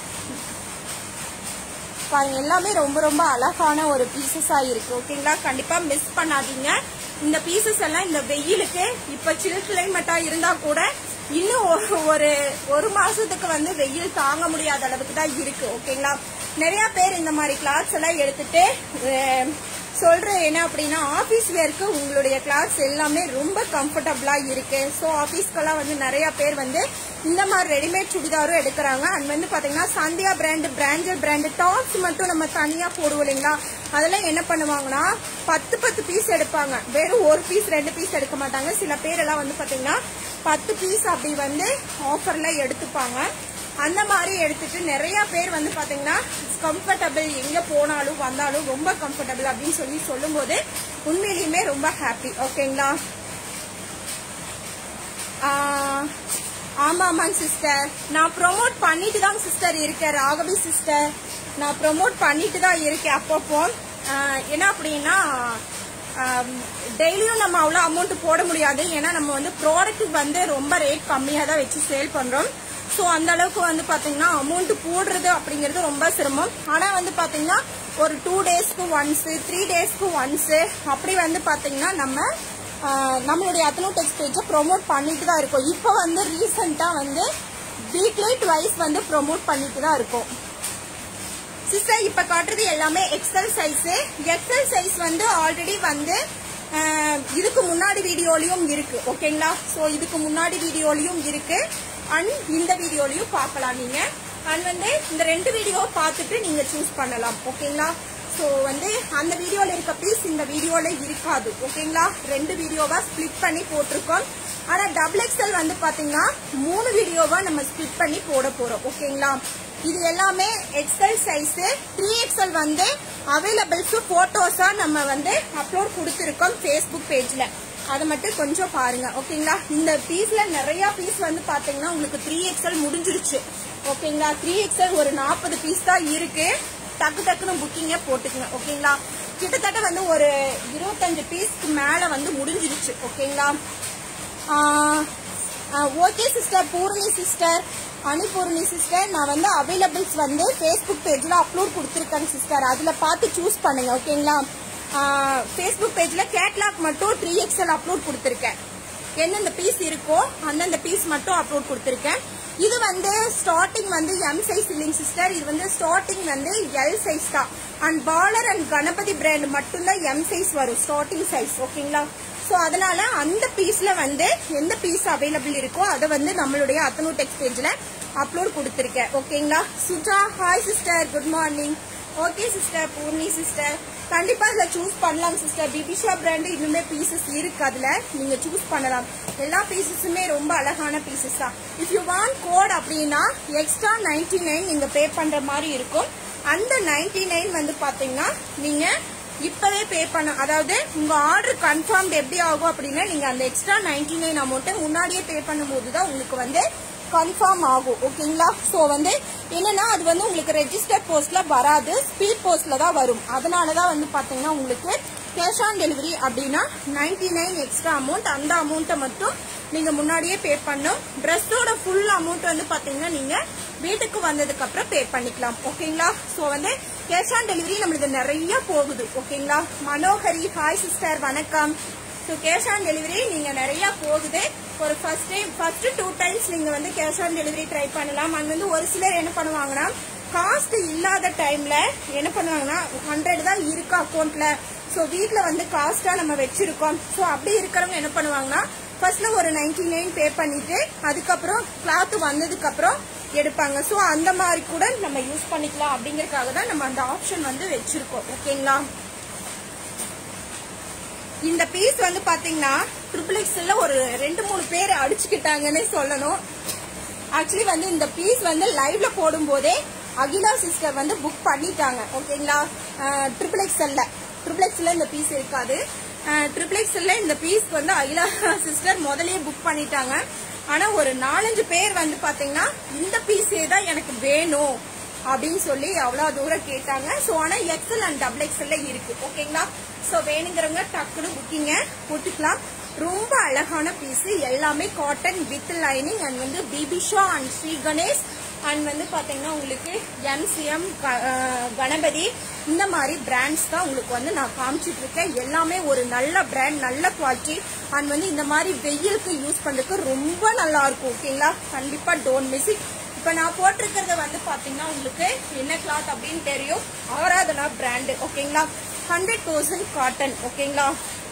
பாருங்க எல்லாமே ரொம்ப ரொம்ப அழகான ஒரு பீசஸா இருக்கு ஓகேங்களா கண்டிப்பா மிஸ் பண்ணாதீங்க இந்த பீசஸ் எல்லாம் இந்த வெயிலுக்கு இப்ப சில் கிளைமேட்டா இருந்தா கூட இன்னும் ஒரு- ஒரு ஒரு மாசத்துக்கு வந்து வெயில் தாங்க முடியாத அளவுக்கு தான் இருக்கு ஓகேங்களா நிறைய பேர் இந்த மாதிரி கிளாத்ஸ் எல்லாம் எடுத்துட்டு அஹ், சொல்றது என்ன அப்படின்னா ஆபீஸ் வேர்க்கு உங்களுடைய கிளாத்ஸ் எல்லாமே ரொம்ப கம்ஃபர்டபுளா இருக்கு ஸோ ஆபீஸ்க்கெல்லாம் வந்து நிறைய பேர் வந்து இந்த மாதிரி ரெடிமேட் சுடிதாரும் எடுக்கிறாங்க அண்ட் வந்து பாத்தீங்கன்னா Sandhya brand branded brand tops மட்டும் நம்ம தனியா போடுவோம் இல்லைங்களா அதெல்லாம் என்ன பண்ணுவாங்கன்னா பத்து பத்து பீஸ் எடுப்பாங்க வெறும் ஒரு பீஸ் ரெண்டு பீஸ் எடுக்க மாட்டாங்க சில பேர் எல்லாம் வந்து பாத்தீங்கன்னா பத்து பீஸ் அப்படி வந்து ஆஃபர்ல எடுத்துப்பாங்க அந்த மாதிரி எடுத்துட்டு நிறைய பேர் வந்து பாத்தீங்கன்னா கம்ஃபர்டபுள் எங்க போனாலும் வந்தாலும் ரொம்ப கம்ஃபர்டபுள் அப்படின்னு சொல்லி சொல்லும்போது உண்மையிலுமே ரொம்ப ஹாப்பி ஓகேங்களா ஆஹ், ஆமா ஆமாங்க சிஸ்டர் நான் ப்ரோமோட் பண்ணிட்டு தான் சிஸ்டர் இருக்கேன் ராகவி சிஸ்டர் நான் ப்ரோமோட் பண்ணிட்டு தான் இருக்கேன் அப்பப்போ ஆஹ், என்ன அப்படின்னா டெய்லியும் நம்ம அவ்வளோ அமௌண்ட் போட முடியாது ஏன்னா நம்ம வந்து ப்ராடக்ட் வந்து ரொம்ப ரேட் கம்மியாக தான் வச்சு சேல் பண்றோம் ஸோ அந்த அளவுக்கு வந்து பாத்தீங்கன்னா அமௌண்ட் போடுறது அப்படிங்கிறது ரொம்ப சிரமம் ஆனா வந்து பாத்தீங்கன்னா ஒரு டூ டேஸ்க்கு ஒன்ஸ் த்ரீ டேஸ்க்கு ஒன்ஸ் அப்படி வந்து பாத்தீங்கன்னா நம்ம ஆஹ், நம்மளுடைய அத்தனோடெக்ஸ் பேஜை ப்ரோமோட் பண்ணிட்டு தான் இருக்கோம் இப்போ வந்து ரீசெண்டாக வந்து வீக்லி ட்வைஸ் வந்து ப்ரோமோட் பண்ணிட்டு தான் இருக்கோம் சிஸ்டர் இப்ப காட்டுறது எல்லாமே எக்ஸல் சைஸ் எக்ஸல் சைஸ் வந்து ஆல்ரெடி வந்து அஹ், இதுக்கு முன்னாடி வீடியோலயும் இருக்கு ஓகேங்களா ஸோ இதுக்கு முன்னாடி வீடியோலயும் இருக்கு அண்ட் இந்த வீடியோலயும் பார்க்கலாம் நீங்க அண்ட் வந்து இந்த ரெண்டு வீடியோ பார்த்துட்டு நீங்க சூஸ் பண்ணலாம் ஓகேங்களா ஸோ வந்து அந்த வீடியோல இருக்க பீஸ் இந்த வீடியோல இருக்காது ஓகேங்களா ரெண்டு வீடியோவா ஸ்ப்ளிட் பண்ணி போட்டிருக்கோம் ஆனா டபுள் எக்ஸ்எல் வந்து பாத்தீங்கன்னா மூணு வீடியோவா நம்ம ஸ்ப்ளிட் பண்ணி போட போறோம் ஓகேங்களா இது எல்லாமே எக்ஸ்எல் சைஸ் த்ரீ எக்ஸ்எல் வந்து அவைலபிள்ஸ் போட்டோஸா நம்ம வந்து அப்லோட் கொடுத்துருக்கோம் ஃபேஸ்புக் பேஜ்ல அதை மட்டும் கொஞ்சம் பாருங்க ஓகேங்களா இந்த பீஸ்ல நிறைய பீஸ் வந்து பாத்தீங்கன்னா உங்களுக்கு த்ரீ எக்ஸ்எல் முடிஞ்சிருச்சு ஓகேங்களா த்ரீ எக்ஸ்எல் ஒரு நாற்பது பீஸ் தான் இருக்கு டக்கு டக்குன்னு புக்கிங்க போட்டுக்குங்க ஓகேங்களா கிட்டத்தட்ட வந்து ஒரு இருபத்தஞ்சு பீஸ்க்கு மேல வந்து முடிஞ்சிருச்சு ஓகேங்களா okay sister Poorani sister Anupoorani sister நான் வந்து அவைலபிள்ஸ் வந்து ஃபேஸ்புக் பேஜில் அப்லோட் கொடுத்துருக்கேன் சிஸ்டர் அதில் பார்த்து சூஸ் பண்ணுங்க ஓகேங்களா ஃபேஸ்புக் பேஜில் கேட்லாக் மட்டும் த்ரீ எக்ஸ்எல் அப்லோட் கொடுத்துருக்கேன் எந்தெந்த பீஸ் இருக்கோ அந்தந்த பீஸ் மட்டும் அப்லோட் கொடுத்துருக்கேன் இது வந்து ஸ்டார்டிங் வந்து எம் சைஸ் இல்லைங்க சிஸ்டர் இது வந்து ஸ்டார்டிங் வந்து எல் சைஸ் தான் and Balar and Ganapathi brand மட்டும்தான் எம் சைஸ் வரும் ஸ்டார்டிங் சைஸ் ஓகேங்களா ஸோ அதனால அந்த பீஸ்ல வந்து எந்த பீஸ் அவைலபிள் இருக்கோ அதை வந்து நம்மளுடைய அத்தனூ டெக்ஸ் பேஜ்ல அப்லோட் கொடுத்துருக்கேன் ஓகேங்களா Suja hi sister good morning okay sister Poorni sister கண்டிப்பா இதுல சூஸ் பண்ணலாம் சிஸ்டர் பிபிஷா பிராண்ட் இன்னுமே பீசஸ் இருக்கு அதுல நீங்க சூஸ் பண்ணலாம் எல்லா பீசஸுமே ரொம்ப அழகான பீசஸ் தான் இஃப் யூ வாண்ட் கோட் அப்படின்னா எக்ஸ்ட்ரா நைன்டி நைன் நீங்க பே பண்ற மாதிரி இருக்கும் அந்த நைன்டி நைன் வந்து பாத்தீங்கன்னா நீங்க இப்பவே பே பண்ண அதாவது உங்க ஆர்டர் கன்ஃபார்ம் எப்படி ஆகும் அப்படின்னா நீங்க அந்த எக்ஸ்ட்ரா நைன்டி நைன் அமௌண்ட்டை முன்னாடியே பே பண்ணும்போது தான் உங்களுக்கு வந்து கன்ஃபார்ம் ஆகும் ஓகேங்களா ஸோ வந்து என்னன்னா அது வந்து உங்களுக்கு ரெஜிஸ்டர் போஸ்ட்ல வராது ஸ்பீட் போஸ்ட்ல தான் வரும் அதனால தான் வந்து பாத்தீங்கன்னா உங்களுக்கு கேஷ் ஆன் டெலிவரி அப்படின்னா நைன்டி நைன் எக்ஸ்ட்ரா அமௌண்ட் அந்த அமௌண்ட்டை மட்டும் நீங்க முன்னாடியே பே பண்ணும் ட்ரெஸ்ஸோட ஃபுல் அமௌண்ட் வந்து பாத்தீங்கன்னா நீங்க வீட்டுக்கு வந்ததுக்கு அப்புறம் பே பண்ணிக்கலாம் ஓகேங்களா ஸோ வந்து கேஷ் ஆன் டெலிவரி நம்மளுக்கு நிறைய போகுது ஓகேங்களா மனோகரி ஹாய் சிஸ்டர் வணக்கம் ஸோ கேஷ் ஆன் டெலிவரி நீங்க நிறைய போகுது ஒரு first time first two times நீங்க வந்து கேஷ் ஆன் டெலிவரி ட்ரை பண்ணலாம் அண்ட் வந்து ஒரு சிலர் என்ன பண்ணுவாங்கன்னா காஸ்ட் இல்லாத டைம்ல என்ன பண்ணுவாங்கன்னா ஹண்ட்ரட் தான் இருக்கு அக்கௌண்ட்ல ஸோ வீட்டில் வந்து காஸ்டா நம்ம வச்சிருக்கோம் ஸோ அப்படி இருக்கிறவங்க என்ன பண்ணுவாங்கன்னா ஃபர்ஸ்ட்ல ஒரு நைன்டி நைன் பே பண்ணிட்டு அதுக்கப்புறம் கிளாத் வந்ததுக்கு அப்புறம் எடுப்பாங்க ஸோ அந்த மாதிரி கூட நம்ம யூஸ் பண்ணிக்கலாம் அப்படிங்கறதுக்காக தான் நம்ம அந்த ஆப்ஷன் வந்து வச்சிருக்கோம் ஓகேங்களா இந்த பீஸ் வந்து பாத்தீங்கன்னா ட்ரிபிள் எக்ஸ்ல ஒரு ரெண்டு மூணு பேர் அடிச்சுக்கிட்டாங்கன்னே சொல்லணும் ஆக்சுவலி வந்து இந்த பீஸ் வந்து லைவ்ல போடும்போதே அகிலா சிஸ்டர் வந்து புக் பண்ணிட்டாங்க ஓகேங்களா ட்ரிபிள் எக்ஸ்எல்ல ட்ரிபிள் எக்ஸ்ல இந்த பீஸ் இருக்காது ட்ரிபிள் எக்ஸ்எல்ல இந்த பீஸ் வந்து அகிலா சிஸ்டர் முதல்லயே புக் பண்ணிட்டாங்க ஆனா ஒரு நாலஞ்சு பேர் வந்து பாத்தீங்கன்னா இந்த பீஸே தான் எனக்கு வேணும் அப்படின்னு சொல்லி அவ்வளவு தூரம் கேட்டாங்க ஸோ ஆனா எக்ஸல் அண்ட் டபுள் எக்ஸல்ல இருக்கு ஓகேங்களா ஸோ வேணுங்கிறவங்க டக்குன்னு புக்கிங்க போட்டுக்கலாம் ரொம்ப அழகான பீஸ் எல்லாமே காட்டன் வித் லைனிங் அண்ட் வந்து பிபிஷா அண்ட் ஸ்ரீ கணேஷ் அண்ட் வந்து பாத்தீங்கன்னா உங்களுக்கு எம்சிஎம் கணபதி இந்த மாதிரி பிராண்ட்ஸ் தான் உங்களுக்கு வந்து நான் காமிச்சிட்டு இருக்கேன் எல்லாமே ஒரு நல்ல பிராண்ட் நல்ல குவாலிட்டி அண்ட் வந்து இந்த மாதிரி வெயிலுக்கு யூஸ் பண்றதுக்கு ரொம்ப நல்லா இருக்கும் ஓகேங்களா கண்டிப்பா டோன்ட் மிஸ் இட் இப்ப நான் போட்டிருக்கிறது வந்து பாத்தீங்கன்னா உங்களுக்கு என்ன கிளாத் அப்படின்னு தெரியும் ஆராதனா பிராண்டு ஓகேங்களா ஹண்ட்ரட் பர்சன்ட் காட்டன் ஓகேங்களா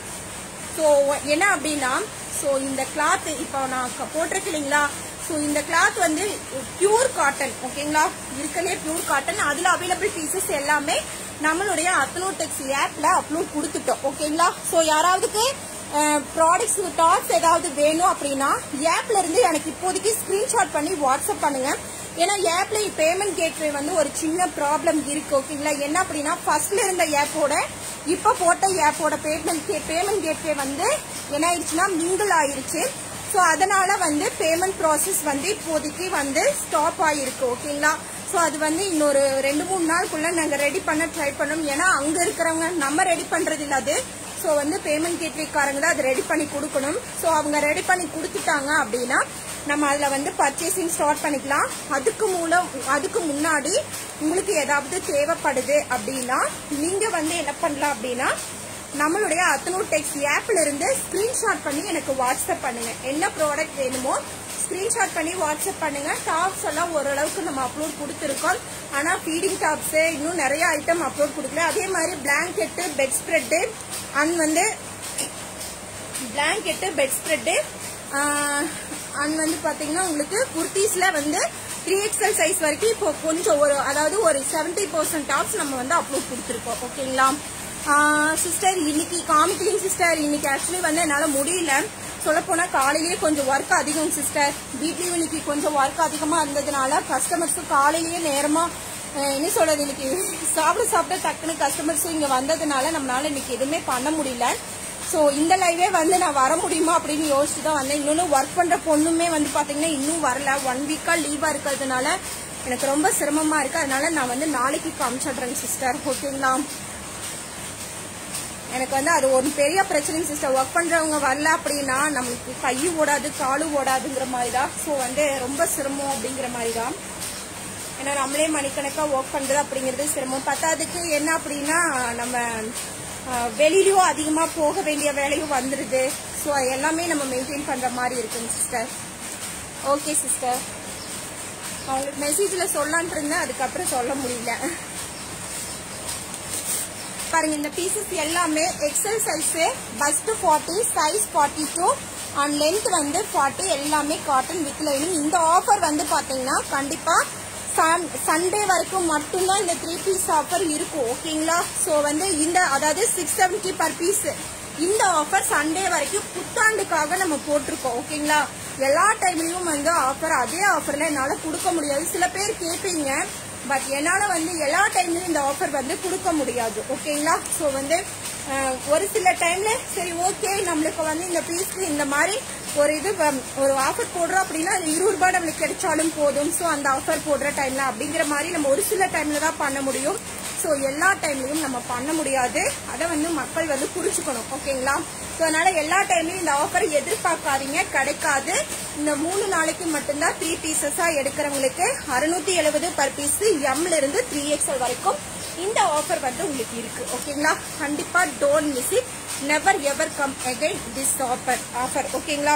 ஸோ என்ன அப்படின்னா ஸோ இந்த கிளாத் இப்போ நான் க- போட்டிருக்கேன் இல்லைங்களா ஸோ இந்த கிளாத் வந்து பியூர் காட்டன் ஓகேங்களா இருக்கலே பியூர் காட்டன் அதில் அவைலபிள் பீசஸ் எல்லாமே நம்மளுடைய அத்தனோடெக்ஸ் ஆப்ல அப்லோட் கொடுத்துட்டோம் ஓகேங்களா ஸோ யாராவதுக்கு ப்ராடக்ட்ஸ் டாப்ஸ் ஏதாவது வேணும் அப்படின்னா ஆப்ல இருந்து எனக்கு இப்போதைக்கு ஸ்கிரீன்ஷாட் பண்ணி வாட்ஸ்அப் பண்ணுங்க ஏன்னா ஆப்ல பேமெண்ட் கேட்வே வந்து ஒரு சின்ன ப்ராப்ளம் இருக்கு ஓகேங்களா என்ன அப்படின்னா ஃபர்ஸ்ட்ல இருந்த ஆப்போட இப்ப போட்ட ஆப்போட பேமெண்ட் பேமெண்ட் கேட்வே வந்து என்ன ஆயிடுச்சுன்னா மிங்கிள் ஆயிருச்சு ஸோ அதனால வந்து பேமெண்ட் ப்ராசஸ் வந்து இப்போதைக்கு வந்து ஸ்டாப் ஆயிருக்கு ஓகேங்களா ஸோ அது வந்து இன்னொரு ரெண்டு மூணு நாளுக்குள்ள நாங்கள் ரெடி பண்ண ட்ரை பண்ணோம் ஏன்னா அங்கே இருக்கிறவங்க நம்ம ரெடி பண்றது இல்ல அது ஸோ வந்து பேமெண்ட் கேட்வேக்காரங்க தான் அதை ரெடி பண்ணி கொடுக்கணும் ஸோ அவங்க ரெடி பண்ணி கொடுத்துட்டாங்க அப்படின்னா நம்ம அதில் வந்து பர்ச்சேசிங் ஸ்டார்ட் பண்ணிக்கலாம் அதுக்கு மூலம் அதுக்கு முன்னாடி உங்களுக்கு ஏதாவது தேவைப்படுது அப்படின்னா நீங்கள் வந்து என்ன பண்ணலாம் அப்படின்னா நம்மளுடைய அத்தனூர் டெக்ஸ் ஆப்ல இருந்து ஸ்கிரீன்ஷாட் பண்ணி எனக்கு வாட்ஸ்அப் பண்ணுங்க என்ன ப்ராடக்ட் வேணுமோ ஸ்கிரீன்ஷாட் பண்ணி வாட்ஸ்அப் பண்ணுங்க டாப்ஸ் எல்லாம் ஓரளவுக்கு நம்ம அப்லோட் கொடுத்துருக்கோம் ஆனா ஃபீடிங் டாப்ஸ் இன்னும் நிறைய ஐட்டம் அப்லோட் கொடுக்கல அதே மாதிரி பிளாங்கெட்டு பெட் ஸ்ப்ரெட்டு அண்ட் வந்து பிளாங்கெட்டு பெட் ஸ்ப்ரெட்டு அண்ட் வந்து பாத்தீங்கன்னா உங்களுக்கு குர்த்தீஸ்ல வந்து த்ரீ எக்ஸ்எல் சைஸ் வரைக்கும் இப்போ கொஞ்சம் ஒரு அதாவது ஒரு செவன்டி பர்சன்ட் டாப்ஸ் நம்ம வந்து அப்லோட் கொடுத்துருக்கோம் ஓகேங்களா சிஸ்டர் இன்னைக்கு காமிக்கலிங் சிஸ்டர் இன்னைக்கு ஆக்சுவலி வந்து என்னால் முடியல சொல்லப்போனா காலையிலேயே கொஞ்சம் ஒர்க் அதிகம் சிஸ்டர் வீட்லயும் இன்னைக்கு கொஞ்சம் ஒர்க் அதிகமா இருந்ததுனால கஸ்டமர்ஸும் காலையிலேயே நேரமா அஹ், என்ன சொல்றது இன்னைக்கு சாப்பிட சாப்பிட டக்குனு கஸ்டமர்ஸும் இங்க வந்ததுனால நம்மளால இன்னைக்கு எதுவுமே பண்ண முடியல ஸோ இந்த லைவே வந்து நான் வர முடியுமா அப்படின்னு யோசிச்சு தான் வந்தேன் இன்னொன்று ஒர்க் பண்ற பொண்ணுமே வந்து பாத்தீங்கன்னா இன்னும் வரல ஒன் வீக்கா லீவா இருக்கிறதுனால எனக்கு ரொம்ப சிரமமா இருக்கு அதனால நான் வந்து நாளைக்கு காமிச்சிடுறேன் சிஸ்டர் ஓகேங்களா எனக்கு வந்து அது ஒரு பெரிய பிரச்சனை சிஸ்டர் ஒர்க் பண்றவங்க வரல அப்படின்னா நம்மளுக்கு கையும் ஓடாது காலும் ஓடாதுங்கிற மாதிரி தான் ஸோ வந்து ரொம்ப சிரமம் அப்படிங்கிற மாதிரி தான் ஏன்னா நம்மளே மணிக்கணக்கா ஒர்க் பண்றது அப்படிங்கிறது சிரமம் பத்தாவதுக்கு என்ன அப்படின்னா நம்ம அஹ், வெளியிலயும் அதிகமா போக வேண்டிய வேலையும் வந்துருது ஸோ எல்லாமே நம்ம மெயின்டைன் பண்ற மாதிரி இருக்குங்க சிஸ்டர் ஓகே சிஸ்டர் நான் உங்களுக்கு மெசேஜ்ல சொல்லலான் இருந்தேன் அதுக்கப்புறம் சொல்ல முடியல பாருங்க இந்த பீசஸ் எல்லாமே XL size bust forty size forty two and length வந்து ஃபார்ட்டி எல்லாமே காட்டன் வித் லைனிங் இந்த ஆஃபர் வந்து பாத்தீங்கன்னா கண்டிப்பா சண்டே வரைக்கும் மட்டும்தான் இந்த த்ரீ பீஸ் ஆஃபர் இருக்கும் ஓகேங்களா ஸோ வந்து இந்த அதாவது சிக்ஸ் செவன்டி பர் பீஸ் இந்த ஆஃபர் சண்டே வரைக்கும் புத்தாண்டுக்காக நம்ம போட்டிருக்கோம் ஓகேங்களா எல்லா டைம்லயும் வந்து ஆஃபர் அதே ஆஃபர்ல என்னால கொடுக்க முடியாது சில பேர் கேட்பீங்க பட் என்னால வந்து எல்லா டைம்லயும் இந்த ஆஃபர் வந்து கொடுக்க முடியாது ஓகேங்களா ஸோ வந்து அஹ், ஒரு சில டைம்ல சரி ஓகே நம்மளுக்கு வந்து இந்த பீஸ்க்கு இந்த மாதிரி ஒரு இது வ- ஒரு ஆஃபர் போடுறோம் அப்படின்னா அது இருபது ரூபாய் நம்மளுக்கு கிடைச்சாலும் போதும் ஸோ அந்த ஆஃபர் போடுற டைம்ல அப்படிங்கிற மாதிரி நம்ம ஒரு சில டைம்ல தான் பண்ண முடியும் ஸோ எல்லா டைம்லயும் நம்ம பண்ண முடியாது அதை வந்து மக்கள் வந்து புரிச்சுக்கணும் ஓகேங்களா ஸோ அதனால எல்லா டைம்லயும் இந்த ஆஃபர் எதிர்பார்க்காதீங்க கிடைக்காது இந்த மூணு நாளைக்கு மட்டும்தான் த்ரீ பீசஸா எடுக்கிறவங்களுக்கு அறுநூத்தி எழுபது பர் பீஸ் எம்ல இருந்து த்ரீ எக்ஸ்எல் வரைக்கும் இந்த ஆஃபர் வந்து உங்களுக்கு இருக்கு ஓகேங்களா கண்டிப்பா don't miss it never ever come again this offer offer ஓகேங்களா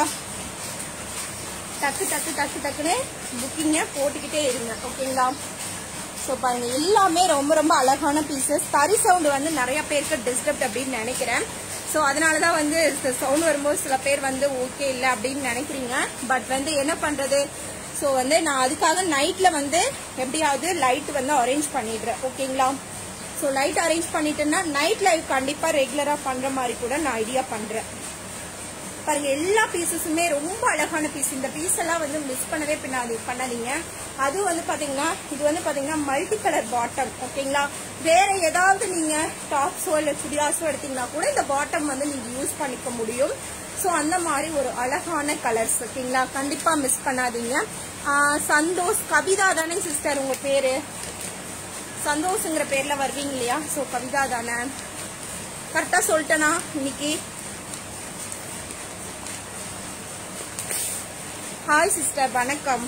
டக்கு டக்கு டக்கு டக்குன்னு புக்கிங்க போட்டுக்கிட்டே இருங்க ஓகேங்களா ஸோ பாருங்க எல்லாமே ரொம்ப ரொம்ப அழகான பீசஸ் தறி சவுண்ட் வந்து நிறைய பேருக்கு டிஸ்டர்ப் அப்படின்னு நினைக்கிறேன் ஸோ அதனால தான் வந்து சவுண்ட் வரும்போது சில பேர் வந்து ஓகே இல்லை அப்படின்னு நினைக்கிறீங்க பட் வந்து என்ன பண்றது ஸோ வந்து நான் அதுக்காக நைட்ல வந்து எப்படியாவது லைட் வந்து அரேஞ்ச் பண்ணிடுறேன் ஓகேங்களா ஸோ லைட் அரேஞ்ச் பண்ணிட்டேன்னா நைட் லைவ் கண்டிப்பா ரெகுலரா பண்ற மாதிரி கூட நான் ஐடியா பண்றேன் பாருங்க எல்லா பீசஸுமே ரொம்ப அழகான பீஸ் இந்த பீஸ் எல்லாம் வந்து மிஸ் பண்ணவே பின்னாடி பண்ணாதீங்க அது வந்து பாத்தீங்கன்னா இது வந்து பாத்தீங்கன்னா மல்டி கலர் பாட்டம் ஓகேங்களா வேற ஏதாவது நீங்க டாப்ஸோ இல்ல சுடிதாஸோ எடுத்தீங்கன்னா கூட இந்த பாட்டம் வந்து நீங்க யூஸ் பண்ணிக்க முடியும் ஸோ அந்த மாதிரி ஒரு அழகான கலர்ஸ் ஓகேங்களா கண்டிப்பா மிஸ் பண்ணாதீங்க ஆஹ் சந்தோஷ் கவிதா தானே சிஸ்டர் உங்க பேரு சந்தோஷங்கிற பேர்ல வருவீங்க இல்லையா ஸோ கவிதா தானே கரெக்டா சொல்லிட்டேனா இன்னைக்கு ஹாய் சிஸ்டர் வணக்கம்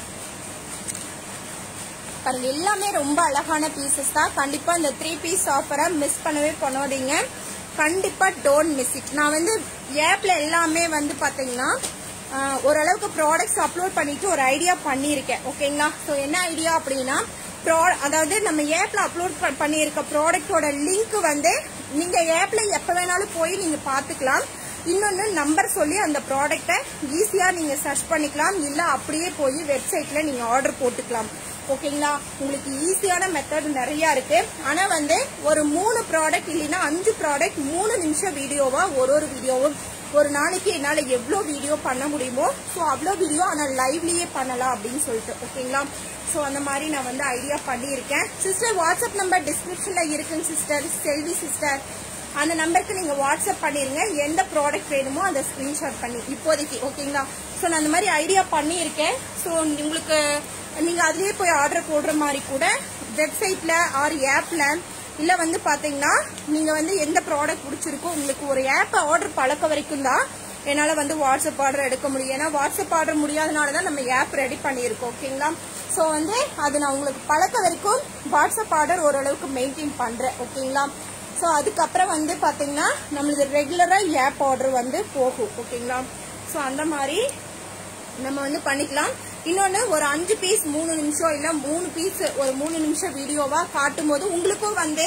பாருங்க எல்லாமே ரொம்ப அழகான பீசஸ் தான் கண்டிப்பா இந்த த்ரீ பீஸ் ஆஃபரை மிஸ் பண்ணவே பண்ணாதீங்க கண்டிப்பா டோன்ட் மிஸ் இட் நான் வந்து ஏப்ல எல்லாமே வந்து பாத்தீங்கன்னா ஆஹ், ஓரளவுக்கு ப்ராடக்ட்ஸ் அப்லோட் பண்ணிட்டு ஒரு ஐடியா பண்ணியிருக்கேன் ஓகேங்களா ஸோ என்ன ஐடியா அப்படின்னா ப்ரா அதாவது நம்ம ஏப்ல அப்லோட் பண்ணியிருக்க ப்ராடக்ட்டோட லிங்க் வந்து நீங்க ஏப்ல எப்ப வேணாலும் போய் நீங்க பாத்துக்கலாம் இன்னொன்னு நம்பர் சொல்லி அந்த ப்ராடக்ட்டை ஈஸியா நீங்க சர்ச் பண்ணிக்கலாம் இல்ல அப்படியே போய் வெப்சைட்ல நீங்க ஆர்டர் போட்டுக்கலாம் ஓகேங்களா உங்களுக்கு ஈஸியான மெத்தட் நிறைய இருக்கு ஆனா வந்து ஒரு மூணு ப்ராடக்ட் இல்லைன்னா அஞ்சு ப்ராடக்ட் மூணு நிமிஷம் வீடியோவா ஒரு ஒரு வீடியோவும் ஒரு நாளைக்கு என்னால எவ்வளோ வீடியோ பண்ண முடியுமோ ஸோ அவ்வளோ வீடியோ ஆனால் லைவ்லயே பண்ணலாம் அப்படின்னு சொல்லிட்டு ஓகேங்களா ஸோ அந்த மாதிரி நான் வந்து ஐடியா பண்ணியிருக்கேன் சிஸ்டர் வாட்ஸ்அப் நம்பர் டிஸ்கிரிப்ஷன்ல இருக்குங்க சிஸ்டர் செல்வி சிஸ்டர் அந்த நம்பருக்கு நீங்க வாட்ஸ்அப் பண்ணிருங்க எந்த ப்ராடக்ட் வேணுமோ அதை ஸ்கிரீன்ஷாட் பண்ணி இப்போதைக்கு ஓகேங்களா ஸோ நான் அந்த மாதிரி ஐடியா பண்ணியிருக்கேன் ஸோ உங்களுக்கு நீங்க அதுலயே போய் ஆர்டர் போடுற மாதிரி கூட வெப்சைட்ல ஆர் ஆப்ல இல்ல வந்து பாத்தீங்கன்னா நீங்க வந்து எந்த ப்ராடக்ட் பிடிச்சிருக்கோ உங்களுக்கு ஒரு ஆப்பை ஆர்டர் பழக்க வரைக்கும் தான் என்னால வந்து வாட்ஸ்அப் ஆர்டர் எடுக்க முடியும் ஏன்னா வாட்ஸ்அப் ஆர்டர் முடியாதனால தான் நம்ம ஆப் ரெடி பண்ணியிருக்கோம் ஓகேங்களா ஸோ வந்து அது நான் உங்களுக்கு பழக்க வரைக்கும் வாட்ஸ்அப் ஆர்டர் ஓரளவுக்கு மெயின்டைன் பண்றேன் ஓகேங்களா ஸோ அதுக்கப்புறம் வந்து பாத்தீங்கன்னா நம்மளுக்கு ரெகுலரா ஆப் ஆர்டர் வந்து போகும் ஓகேங்களா ஸோ அந்த மாதிரி நம்ம வந்து பண்ணிக்கலாம் இன்னொன்னு ஒரு அஞ்சு பீஸ் மூணு நிமிஷம் இல்ல மூணு பீஸ் ஒரு மூணு நிமிஷம் வீடியோவா காட்டும் போது உங்களுக்கும் வந்து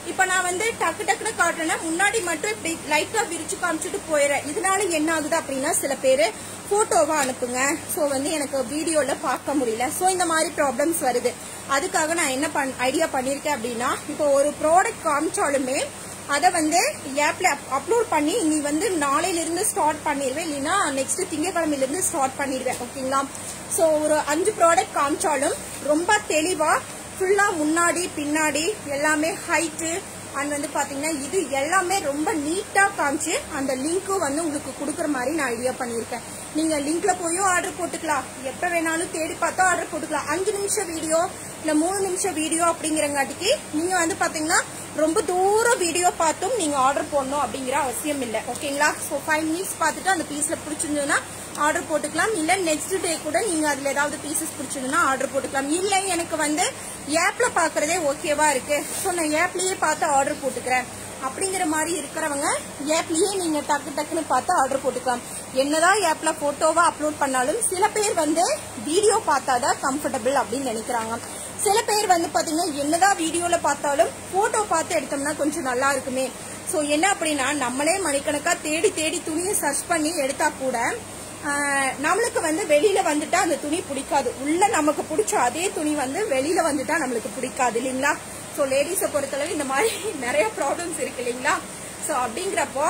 இப்ப நான் வந்து டக்கு டக்குன்னு காட்டுறேன்னா முன்னாடி மட்டும் இப்படி லைட்டா விரிச்சு காமிச்சிட்டு போயிடுறேன் இதனால என்ன ஆகுது அப்படின்னா சில பேர் போட்டோவா அனுப்புங்க ஸோ வந்து எனக்கு வீடியோல பார்க்க முடியல ஸோ இந்த மாதிரி ப்ராப்ளம்ஸ் வருது அதுக்காக நான் என்ன பண் ஐடியா பண்ணியிருக்கேன் அப்படின்னா இப்போ ஒரு ப்ராடக்ட் காமிச்சாலுமே அதை வந்து ஆப்ல அப்லோட் பண்ணி நீ வந்து நாளையில இருந்து ஸ்டார்ட் பண்ணிடுவேன் இல்லைன்னா நெக்ஸ்ட் திங்கக்கிழமையில இருந்து ஸ்டார்ட் பண்ணிடுவேன் ஓகேங்களா ஸோ ஒரு அஞ்சு ப்ராடக்ட் காமிச்சாலும் ரொம்ப தெளிவா ஃபுல்லா முன்னாடி பின்னாடி எல்லாமே ஹைட்டு அண்ட் வந்து பாத்தீங்கன்னா இது எல்லாமே ரொம்ப நீட்டா காமிச்சு அந்த லிங்க்கும் வந்து உங்களுக்கு கொடுக்குற மாதிரி நான் ஐடியா பண்ணியிருக்கேன் நீங்க லிங்க்ல போயும் ஆர்டர் போட்டுக்கலாம் எப்ப வேணாலும் தேடி பார்த்தா ஆர்டர் போட்டுக்கலாம் அஞ்சு நிமிஷம் வீடியோ இல்ல மூணு நிமிஷம் வீடியோ அப்படிங்கிறங்காட்டிக்கு நீங்க வந்து பாத்தீங்கன்னா ரொம்ப தூரம் வீடியோ பார்த்தும் நீங்க ஆர்டர் போடணும் அப்படிங்கிற அவசியம் இல்லை ஓகேங்களா ஸோ ஃபைவ் மினிட்ஸ் பார்த்துட்டு அந்த பீஸ்ல பிடிச்சிருந்ததுன்னா ஆர்டர் போட்டுக்கலாம் இல்ல நெக்ஸ்ட் டே கூட நீங்க அதுல ஏதாவது பீசஸ் பிடிச்சதுன்னா ஆர்டர் போட்டுக்கலாம் இல்ல எனக்கு வந்து ஆப்ல பாக்குறதே ஓகேவா இருக்கு ஸோ நான் ஆப்லயே பார்த்து ஆர்டர் போட்டுக்கிறேன் அப்படிங்கிற மாதிரி இருக்கிறவங்க ஆப்லயே நீங்க டக்கு டக்குன்னு பார்த்து ஆர்டர் போட்டுக்கலாம் என்னதான் ஆப்ல போட்டோவா அப்லோட் பண்ணாலும் சில பேர் வந்து வீடியோ பார்த்தாதான் கம்ஃபர்டபுள் அப்படின்னு நினைக்கிறாங்க சில பேர் வந்து பாத்தீங்கன்னா என்னதான் வீடியோல பார்த்தாலும் போட்டோ பார்த்து எடுத்தோம்னா கொஞ்சம் நல்லா இருக்குமே சோ என்ன அப்படின்னா நம்மளே மணிக்கணக்கா தேடி தேடி துணியை சர்ச் பண்ணி எடுத்தா கூட ஆஹ், நம்மளுக்கு வந்து வெளியில வந்துட்டா அந்த துணி பிடிக்காது உள்ள நமக்கு பிடிச்ச அதே துணி வந்து வெளியில வந்துட்டா நம்மளுக்கு பிடிக்காது இல்லைங்களா சோ லேடிஸை பொறுத்தளவு இந்த மாதிரி நிறைய ப்ராப்ளம்ஸ் இருக்கு இல்லைங்களா சோ அப்படிங்கிறப்போ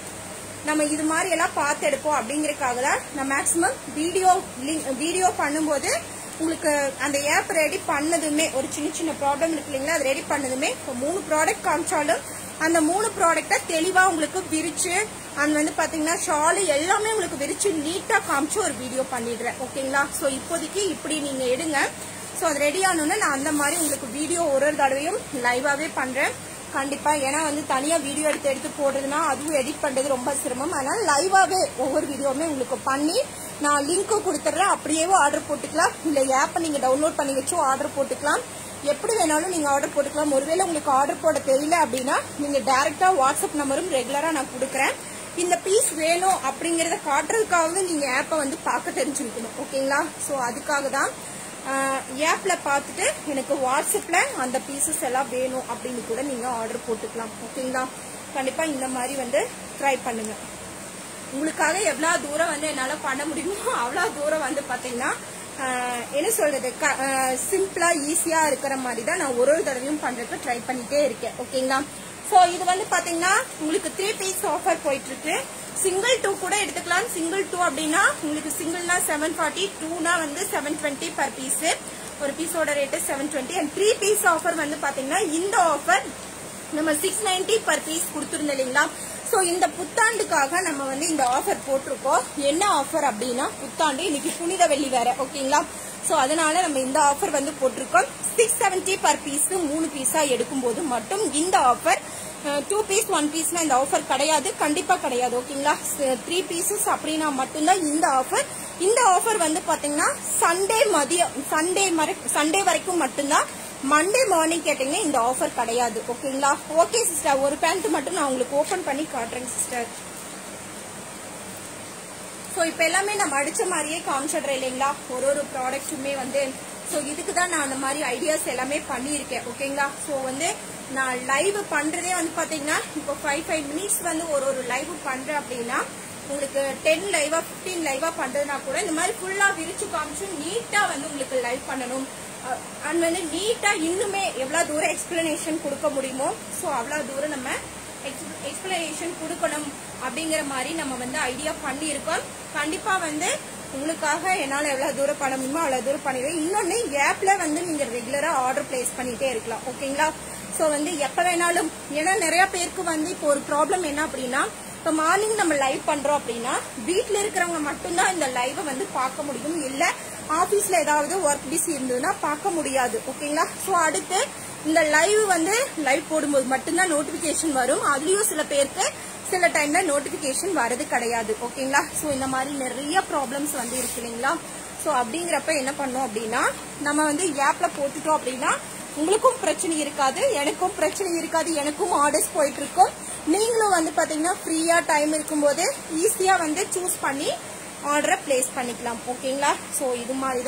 நம்ம இது மாதிரி எல்லாம் பார்த்து எடுப்போம் அப்படிங்கறதுக்காக தான் நான் மேக்ஸிமம் வீடியோ வீடியோ பண்ணும்போது உங்களுக்கு அந்த ஆப் ரெடி பண்ணதுமே ஒரு சின்ன சின்ன ப்ராப்ளம் இருக்கு இல்லைங்களா அது ரெடி பண்ணதுமே இப்போ மூணு ப்ராடக்ட் காமிச்சாலும் அந்த மூணு ப்ராடக்ட்டை தெளிவா உங்களுக்கு விரிச்சு அது வந்து பாத்தீங்கன்னா ஷாலு எல்லாமே உங்களுக்கு விரிச்சு நீட்டா காமிச்சு ஒரு வீடியோ பண்ணிடுறேன் ஓகேங்களா ஸோ இப்போதைக்கு இப்படி நீங்க எடுங்க ஸோ அது ரெடி ஆனோன்னு நான் அந்த மாதிரி உங்களுக்கு வீடியோ ஒரு ஒரு தடவையும் லைவாவே பண்றேன் கண்டிப்பா ஏன்னா வந்து தனியா வீடியோ எடுத்து எடுத்து போடுறதுனா அதுவும் எடிட் பண்றது ரொம்ப சிரமம் அதனால லைவாவே ஒவ்வொரு வீடியோவுமே உங்களுக்கு பண்ணி நான் லிங்க்கும் கொடுத்துட்றேன் அப்படியே ஆர்டர் போட்டுக்கலாம் இல்ல ஆப்பை நீங்க டவுன்லோட் பண்ணி வச்சும் ஆர்டர் போட்டுக்கலாம் எப்படி வேணாலும் நீங்க ஆர்டர் போட்டுக்கலாம் ஒருவேளை உங்களுக்கு ஆர்டர் போட தெரியல அப்படின்னா நீங்க டைரக்டா வாட்ஸ்அப் நம்பரும் ரெகுலரா நான் கொடுக்குறேன் இந்த பீஸ் வேணும் அப்படிங்கறத காட்டுறதுக்காகவே நீங்க ஆப்பை வந்து பார்க்க தெரிஞ்சிருக்கணும் ஓகேங்களா ஸோ அதுக்காக தான் ஆப்ல பார்த்துட்டு எனக்கு வாட்ஸ்அப்ல அந்த பீசஸ் எல்லாம் வேணும் அப்படின்னு கூட நீங்க ஆர்டர் போட்டுக்கலாம் ஓகேங்களா கண்டிப்பா இந்த மாதிரி வந்து ட்ரை பண்ணுங்க உங்களுக்காக எவ்வளவு தூரம் வந்து என்னால பண்ண முடியுமோ அவ்வளவு தூரம் வந்து பாத்தீங்கன்னா ஆஹ், என்ன சொல்றது சிம்பிளா ஈஸியா இருக்கிற மாதிரி தான் நான் ஒரு ஒரு தடவையும் பண்றதுக்கு ட்ரை பண்ணிட்டே இருக்கேன் ஓகேங்களா சோ இது வந்து பாத்தீங்கன்னா உங்களுக்கு த்ரீ பீஸ் ஆஃபர் போயிட்டு இருக்கு சிங்கிள் டூ கூட எடுத்துக்கலாம் சிங்கிள் டூ அப்படின்னா உங்களுக்கு சிங்கிள்னா செவன் ஃபார்ட்டி டூனா வந்து செவன் டுவெண்ட்டி பர் பீஸ் ஒரு பீஸோட rate seven twenty and three piece offer வந்து பாத்தீங்கன்னா இந்த ஆஃபர் நம்ம சிக்ஸ் நைன்டி பர் பீஸ் கொடுத்துருந்தோம் இல்லைங்களா ஸோ இந்த புத்தாண்டுக்காக நம்ம வந்து இந்த ஆஃபர் போட்டிருக்கோம் என்ன ஆஃபர் அப்படின்னா புத்தாண்டு இன்னைக்கு புனித வெள்ளி வேற ஓகேங்களா ஸோ அதனால நம்ம இந்த ஆஃபர் வந்து போட்டிருக்கோம் சிக்ஸ் செவன்டி பர் பீஸ் மூணு பீஸா எடுக்கும்போது மட்டும் இந்த ஆஃபர் டூ பீஸ் ஒன் பீஸ்னா இந்த ஆஃபர் கிடையாது கண்டிப்பா கிடையாது ஓகேங்களா த்ரீ பீசஸ் அப்படின்னா மட்டும்தான் இந்த ஆஃபர் இந்த ஆஃபர் வந்து பாத்தீங்கன்னா சண்டே மதியம் சண்டே சண்டே வரைக்கும் மட்டும்தான் மண்டே மார்னிங் கேட்டீங்கன்னா இந்த ஆஃபர் கிடையாது ஓகேங்களா ஓகே சிஸ்டர் ஒரு பேண்ட் மட்டும் நான் உங்களுக்கு ஓபன் பண்ணி காட்டுறேன் சிஸ்டர் ஸோ இப்போ எல்லாமே நம்ம அடிச்ச மாதிரியே காமிச்சிடுறேன் இல்லைங்களா ஒரு ஒரு ப்ராடக்ட்டுமே வந்து ஸோ இதுக்கு தான் நான் அந்த மாதிரி ஐடியாஸ் எல்லாமே பண்ணியிருக்கேன் ஓகேங்களா ஸோ வந்து நான் லைவ் பண்றதே வந்து பாத்தீங்கன்னா இப்போ ஃபைவ் ஃபைவ் மினிட்ஸ் வந்து ஒரு ஒரு லைவ் பண்றேன் அப்படின்னா உங்களுக்கு டென் லைவா ஃபிஃப்டீன் லைவா பண்றதுனா கூட இந்த மாதிரி ஃபுல்லா விரிச்சு காமிச்சு நீட்டா வந்து உங்களுக்கு லைவ் பண்ணணும் அண்ட் வந்து நீட்டா இன்னுமே எவ்வளவு தூரம் எக்ஸ்பிளனேஷன் கொடுக்க முடியுமோ ஸோ அவ்வளவு தூரம் நம்ம எக்ஸ்பிளனேஷன் கொடுக்கணும் அப்படிங்கிற மாதிரி நம்ம வந்து ஐடியா பண்ணியிருக்கோம் கண்டிப்பா வந்து உங்களுக்காக என்னால எவ்வளவு தூரம் பண்ண முடியுமோ அவ்வளவு தூரம் பண்ணிடுவேன் இன்னொன்னு ஆப்ல வந்து நீங்க ரெகுலரா ஆர்டர் பிளேஸ் பண்ணிட்டே இருக்கலாம் ஓகேங்களா சோ வந்து எப்ப வேணாலும் ஏன்னா நிறைய பேருக்கு வந்து இப்போ ஒரு ப்ராப்ளம் என்ன அப்படின்னா இப்போ மார்னிங் நம்ம லைவ் பண்றோம் அப்படின்னா வீட்ல இருக்கிறவங்க மட்டும்தான் இந்த லைவை வந்து பார்க்க முடியும் இல்ல ஆபீஸ்ல ஏதாவது ஒர்க் பிஸி இருந்ததுன்னா பார்க்க முடியாது ஓகேங்களா சோ அடுத்து இந்த லைவ் வந்து லைவ் போடும்போது மட்டும்தான் நோட்டிபிகேஷன் வரும் அதுலயும் சில பேருக்கு சில டைம்ல நோட்டிபிகேஷன் வரது கிடையாது ஓகேங்களா சோ இந்த மாதிரி நிறைய ப்ராப்ளம்ஸ் வந்து இருக்கு இல்லைங்களா சோ அப்படிங்கிறப்ப என்ன பண்ணோம் அப்படின்னா நம்ம வந்து ஆப்ல போட்டுட்டோம் அப்படின்னா உங்களுக்கும் பிரச்சனை இருக்காது எனக்கும் பிரச்சனை இருக்காது எனக்கும் ஆர்டர்ஸ் போயிட்டு இருக்கும் நீங்களும் வந்து பாத்தீங்கன்னா ஃப்ரீயா டைம் இருக்கும்போது ஈஸியா வந்து சூஸ் பண்ணி ஆர்டரை பிளேஸ் பண்ணிக்கலாம் ஓகேங்களா ஸோ இது மாதிரி தான்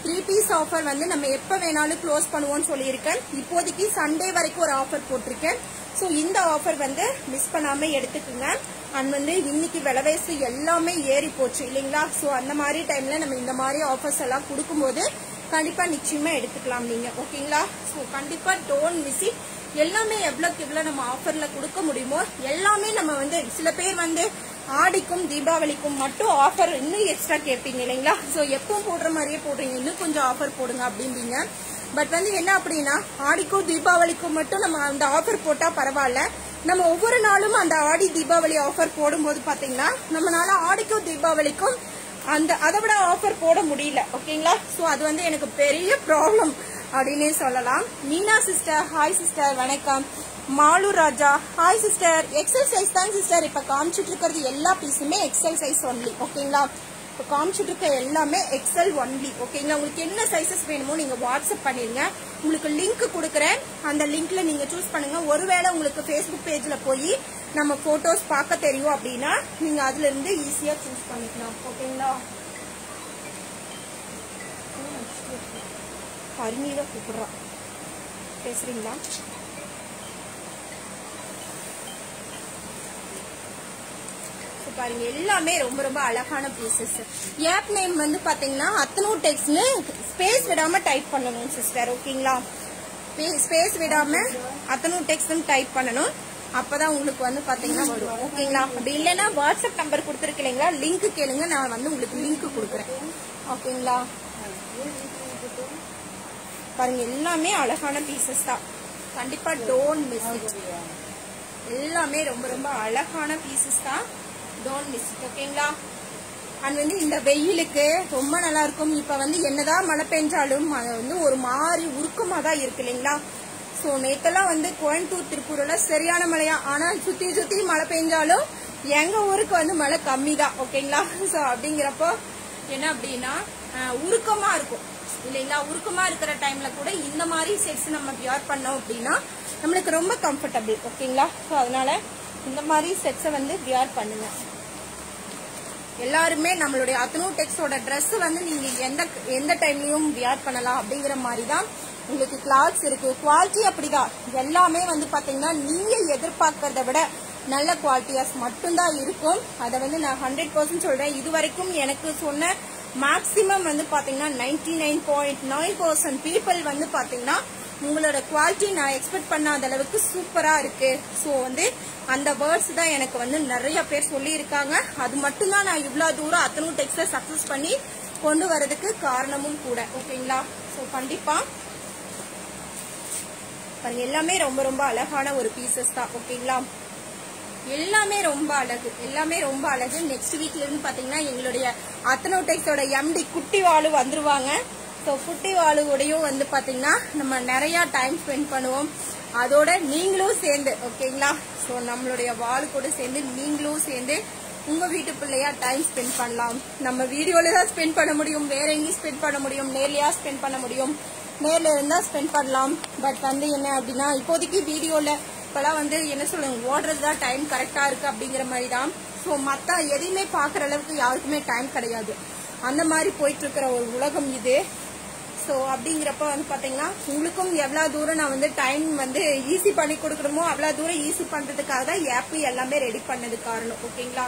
த்ரீ பீஸ் ஆஃபர் வந்து நம்ம எப்ப வேணாலும் க்ளோஸ் பண்ணுவோம்னு சொல்லியிருக்கேன் இப்போதைக்கு சண்டே வரைக்கும் ஒரு ஆஃபர் போட்டிருக்கேன் ஸோ இந்த ஆஃபர் வந்து மிஸ் பண்ணாம எடுத்துக்குங்க அண்ட் வந்து இன்னைக்கு விலைவாசி எல்லாமே ஏறி போச்சு இல்லைங்களா ஸோ அந்த மாதிரி டைம்ல நம்ம இந்த மாதிரி ஆஃபர்ஸ் எல்லாம் கொடுக்கும்போது கண்டிப்பா நிச்சயமா எடுத்துக்கலாம் நீங்க ஓகேங்களா ஸோ கண்டிப்பா டோன்ட் மிஸ் இட் எல்லாமே எவ்வளோக்கு எவ்வளோ நம்ம ஆஃபர்ல கொடுக்க முடியுமோ எல்லாமே நம்ம வந்து சில பேர் வந்து ஆடிக்கும் தீபாவளிக்கும் மட்டும் ஆஃபர் இன்னும் எக்ஸ்ட்ரா கேட்பீங்க இல்லைங்களா ஸோ எப்பவும் போடுற மாதிரியே போடுறீங்க இன்னும் கொஞ்சம் ஆஃபர் போடுங்க அப்படிம்பீங்க பட் வந்து என்ன அப்படின்னா ஆடிக்கும் தீபாவளிக்கும் மட்டும் நம்ம அந்த ஆஃபர் போட்டா பரவாயில்ல நம்ம ஒவ்வொரு நாளும் அந்த ஆடி தீபாவளி ஆஃபர் போடும்போது பாத்தீங்கன்னா நம்மளால ஆடிக்கும் தீபாவளிக்கும் அந்த அதை விட ஆஃபர் போட முடியல ஓகேங்களா ஸோ அது வந்து எனக்கு பெரிய ப்ராப்ளம் அப்படின்னே சொல்லலாம் மீனா சிஸ்டர் ஹாய் சிஸ்டர் வணக்கம் Malu Raja hi sister XL size தான் சிஸ்டர் இப்ப காமிச்சிட்டு இருக்கிறது எல்லா பீஸுமே எக்ஸல் சைஸ் ஒன்லி ஓகேங்களா இப்போ காமிச்சிட்டு இருக்க எல்லாமே எக்ஸல் ஒன்லி ஓகேங்களா உங்களுக்கு என்ன சைஸஸ் வேணுமோ நீங்க வாட்ஸ்அப் பண்ணிருங்க உங்களுக்கு லிங்க் கொடுக்குறேன் அந்த லிங்க்ல நீங்க சூஸ் பண்ணுங்க ஒருவேளை உங்களுக்கு ஃபேஸ்புக் பேஜ்ல போய் நம்ம போட்டோஸ் பார்க்க தெரியும் அப்படின்னா நீங்க அதுல இருந்து ஈஸியா சூஸ் பண்ணிக்கலாம் ஓகேங்களா பரிநீரை கூப்பிடுறான் பேசுறீங்களா So, பாருங்க எல்லாமே ரொம்ப ரொம்ப அழகான பீசஸ் ஆப் நேம் வந்து பாத்தீங்கன்னா அத்தனூ டெக்ஸ்ட்னு ஸ்பேஸ் விடாம டைப் பண்ணணும் சிஸ்டர் ஓகேங்களா ஸ்பேஸ் விடாம அத்தனூ டெக்ஸ்ட்னு டைப் பண்ணணும் அப்பதான் உங்களுக்கு வந்து பாத்தீங்கன்னா வரும் ஓகேங்களா அப்படி இல்லைன்னா வாட்ஸ்அப் நம்பர் கொடுத்துருக்கு இல்லைங்களா லிங்க் கேளுங்க நான் வந்து உங்களுக்கு லிங்க் கொடுக்குறேன் ஓகேங்களா பாருங்க எல்லாமே அழகான பீசஸ் தான் கண்டிப்பா டோன்ட் மிஸ் இட் எல்லாமே ரொம்ப ரொம்ப அழகான பீசஸ் தான் டோன்ட் மிஸ் இட் ஓகேங்களா அண்ட் வந்து இந்த வெயிலுக்கு ரொம்ப நல்லா இருக்கும் இப்ப வந்து என்னதான் மழை பெஞ்சாலும் அது வந்து ஒரு மாதிரி உருக்கமா தான் இருக்கு இல்லைங்களா ஸோ நேத்தெல்லாம் வந்து கோயம்புத்தூர் திருப்பூர்ல சரியான மழையா ஆனா சுத்தி சுத்தி மழை பெஞ்சாலும் எங்க ஊருக்கு வந்து மழை கம்மி தான் ஓகேங்களா ஸோ அப்படிங்கிறப்போ என்ன அப்படின்னா அஹ், உருக்கமா இருக்கும் இல்லைங்களா உருக்கமா இருக்கிற டைம்ல கூட இந்த மாதிரி செட்ஸ் நம்ம வியர் பண்ணோம் அப்படின்னா நம்மளுக்கு ரொம்ப கம்ஃபர்டபுள் ஓகேங்களா ஸோ அதனால இந்த மாதிரி செட்ஸை வந்து வியர் பண்ணுங்க எல்லாருமே நம்மளுடைய அத்தனூ டெக்ஸோட Dress வந்து நீங்க எந்த எந்த டைம்லயும் வியர் பண்ணலாம் அப்படிங்கிற மாதிரி தான் உங்களுக்கு கிளாத்ஸ் இருக்கு குவாலிட்டி அப்படிதான் எல்லாமே வந்து பாத்தீங்கன்னா நீங்க எதிர்பார்க்கறத விட நல்ல குவாலிட்டியாஸ் மட்டும்தான் இருக்கும் அதை வந்து நான் ஹண்ட்ரட் பர்சன்ட் சொல்றேன் இது வரைக்கும் எனக்கு சொன்ன மேக்சிமம் வந்து பாத்தீங்கன்னா ninety nine point nine percent people வந்து பாத்தீங்கன்னா உங்களோட குவாலிட்டி நான் எக்ஸ்பெக்ட் பண்ணாத அளவுக்கு சூப்பரா இருக்கு ஸோ வந்து அந்த வேர்ட்ஸ் தான் எனக்கு வந்து நிறைய பேர் சொல்லியிருக்காங்க அது மட்டும்தான் நான் இவ்வளவு தூரம் அத்தனும் டெக்ஸ்ட சக்சஸ் பண்ணி கொண்டு வரதுக்கு காரணமும் கூட ஓகேங்களா ஸோ கண்டிப்பா பாருங்க எல்லாமே ரொம்ப ரொம்ப அழகான ஒரு பீசஸ் தான் ஓகேங்களா எல்லாமே ரொம்ப அழகு எல்லாமே ரொம்ப அழகு நெக்ஸ்ட் வீக்ல இருந்து பாத்தீங்கன்னா எங்களுடைய அத்தனோடெக்ஸோட எம்டி குட்டி வாழு வந்துருவாங்க ஸோ குட்டி வாழுவோடையும் வந்து பாத்தீங்கன்னா நம்ம நிறைய டைம் ஸ்பெண்ட் பண்ணுவோம் அதோட நீங்களும் சேர்ந்து ஓகேங்களா ஸோ நம்மளுடைய வாழு கூட சேர்ந்து நீங்களும் சேர்ந்து உங்க வீட்டு பிள்ளையா டைம் ஸ்பெண்ட் பண்ணலாம் நம்ம வீடியோல தான் ஸ்பெண்ட் பண்ண முடியும் வேற எங்கேயும் ஸ்பெண்ட் பண்ண முடியும் நேர்லயா ஸ்பெண்ட் பண்ண முடியும் நேர்ல இருந்தா ஸ்பெண்ட் பண்ணலாம் பட் வந்து என்ன அப்படின்னா இப்போதைக்கு வீடியோல இப்பெல்லாம் வந்து என்ன சொல்லுங்க ஓடுறது தான் டைம் கரெக்டா இருக்கு அப்படிங்கிற மாதிரி தான் ஸோ மத்த எதையுமே பாக்குற அளவுக்கு யாருக்குமே டைம் கிடையாது அந்த மாதிரி போயிட்டு இருக்கிற ஒரு உலகம் இது ஸோ அப்படிங்கிறப்ப வந்து பாத்தீங்கன்னா உங்களுக்கும் எவ்வளவு தூரம் நான் வந்து டைம் வந்து ஈஸி பண்ணி கொடுக்கணுமோ அவ்வளவு தூரம் ஈஸி பண்றதுக்காக தான் ஆப் எல்லாமே ரெடி பண்ணது காரணம் ஓகேங்களா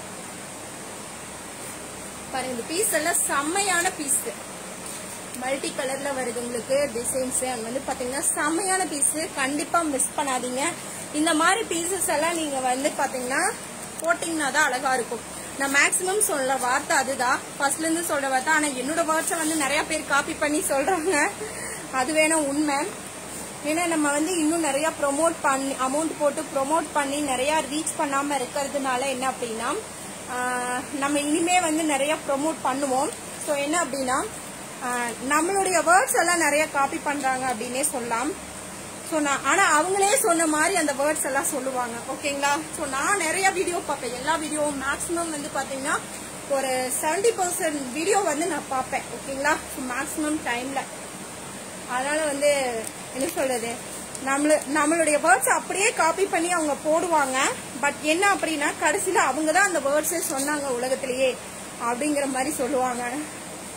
பாருங்க இந்த பீஸ் எல்லாம் செம்மையான பீஸ் மல்டி கலர்ல வருது உங்களுக்கு டிசைன்ஸ் அங்க வந்து பாத்தீங்கன்னா செம்மையான பீஸ் கண்டிப்பா மிஸ் பண்ணாதீங்க இந்த மாதிரி பீசஸ் எல்லாம் நீங்க வந்து பாத்தீங்கன்னா போட்டீங்கன்னா தான் அழகா இருக்கும் நான் மேக்சிமம் சொல்ற வார்த்தை அதுதான் ஃபர்ஸ்ட்ல இருந்து சொல்ற வார்த்தை ஆனா என்னோட வேர்ட்ஸை வந்து நிறைய பேர் காப்பி பண்ணி சொல்றாங்க அது வேணா உண்மை ஏன்னா நம்ம வந்து இன்னும் நிறைய ப்ரோமோட் பண்ணி அமௌண்ட் போட்டு ப்ரோமோட் பண்ணி நிறைய ரீச் பண்ணாம இருக்கிறதுனால என்ன அப்படின்னா ஆஹ், நம்ம இனிமே வந்து நிறைய ப்ரோமோட் பண்ணுவோம் ஸோ என்ன அப்படின்னா ஆஹ், நம்மளுடைய வேர்ட்ஸ் எல்லாம் நிறைய காப்பி பண்றாங்க அப்படின்னே சொல்லலாம் ஸோ நான் ஆனா அவங்களே சொன்ன மாதிரி அந்த வேர்ட்ஸ் எல்லாம் சொல்லுவாங்க ஓகேங்களா ஸோ நான் நிறைய வீடியோ பார்ப்பேன் எல்லா வீடியோவும் மேக்ஸிமம் வந்து பாத்தீங்கன்னா ஒரு 70% பர்சன்ட் வீடியோ வந்து நான் பார்ப்பேன் ஓகேங்களா ஸோ மேக்ஸிமம் டைம்ல அதனால வந்து என்ன சொல்றது நம்மள நம்மளுடைய வேர்ட்ஸ் அப்படியே காப்பி பண்ணி அவங்க போடுவாங்க பட் என்ன அப்படின்னா கடைசியில அவங்க தான் அந்த வேர்ட்ஸே சொன்னாங்க உலகத்திலேயே அப்படிங்கிற மாதிரி சொல்லுவாங்க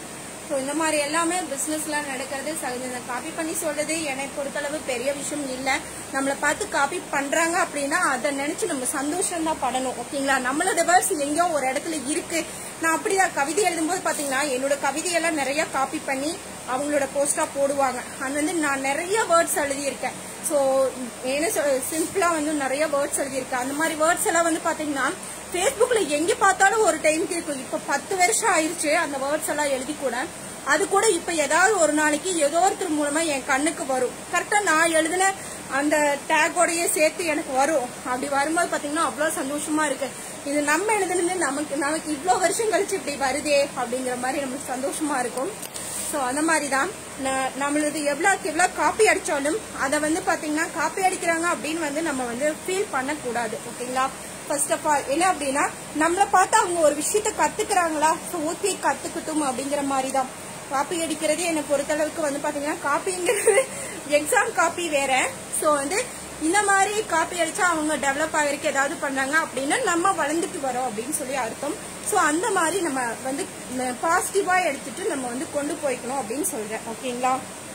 ஸோ இந்த மாதிரி எல்லாமே பிஸ்னஸ்லாம் நடக்கிறது சகஜம் காப்பி பண்ணி சொல்றது என்னை பொறுத்தளவு பெரிய விஷயம் இல்லை நம்மளை பார்த்து காப்பி பண்றாங்க அப்படின்னா அதை நினைச்சு நம்ம சந்தோஷம் தான் படணும் ஓகேங்களா நம்மளோட வேர்ட்ஸ் எங்கேயோ ஒரு இடத்துல இருக்கு நான் அப்படிதான் கவிதை எழுதும்போது பாத்தீங்கன்னா என்னோட கவிதையெல்லாம் நிறைய காப்பி பண்ணி அவங்களோட போஸ்டா போடுவாங்க அது வந்து நான் நிறைய வேர்ட்ஸ் எழுதியிருக்கேன் ஸோ என்ன சிம்பிளா வந்து நிறைய வேர்ட்ஸ் எழுதியிருக்கேன் அந்த மாதிரி வேர்ட்ஸ் எல்லாம் வந்து பாத்தீங்கன்னா ஃபேஸ்புக்ல எங்க பார்த்தாலும் ஒரு டைம் இருக்கும் இப்ப பத்து வருஷம் ஆயிருச்சு அந்த வேர்ட்ஸ் எல்லாம் எழுதி கூட அது கூட இப்ப ஏதாவது ஒரு நாளைக்கு ஏதோ ஒருத்தர் மூலமா என் கண்ணுக்கு வரும் கரெக்டா நான் எழுதின அந்த டேக்கோடயே சேர்த்து எனக்கு வரும் அப்படி வரும்போது பாத்தீங்கன்னா அவ்வளவு சந்தோஷமா இருக்கு இது நம்ம எழுதுனது நமக்கு நமக்கு இவ்வளோ வருஷம் கழிச்சு இப்படி வருதே அப்படிங்கிற மாதிரி நமக்கு சந்தோஷமா இருக்கும் ஸோ அந்த மாதிரி தான் ந- நம்மளது எவ்வளோக்கு எவ்வளோ காப்பி அடித்தாலும் அதை வந்து பார்த்தீங்கன்னா காப்பி அடிக்கிறாங்க அப்படின்னு வந்து நம்ம வந்து ஃபீல் பண்ணக்கூடாது ஓகேங்களா ஃபர்ஸ்ட் ஆஃப் ஆல் என்ன அப்படின்னா நம்மளை பார்த்து அவங்க ஒரு விஷயத்த கத்துக்கிறாங்களா ஸோ ஓகே கத்துக்கட்டும் அப்படிங்கிற மாதிரி தான் காப்பி அடிக்கிறது என்னை பொறுத்தளவுக்கு வந்து பார்த்தீங்கன்னா காப்பிங்கிறது எக்ஸாம் காப்பி வேற ஸோ வந்து இந்த மாதிரி காப்பி அடிச்சா அவங்க டெவலப் ஆகிறதுக்கு ஏதாவது பண்ணாங்க அப்படின்னா நம்ம வளர்ந்துட்டு வரோம் அப்படின்னு சொல்லி அர்த்தம் ஸோ அந்த மாதிரி நம்ம வந்து பாசிட்டிவா எடுத்துட்டு நம்ம வந்து கொண்டு போய்க்கணும் அப்படின்னு சொல்றேன் ஓகேங்களா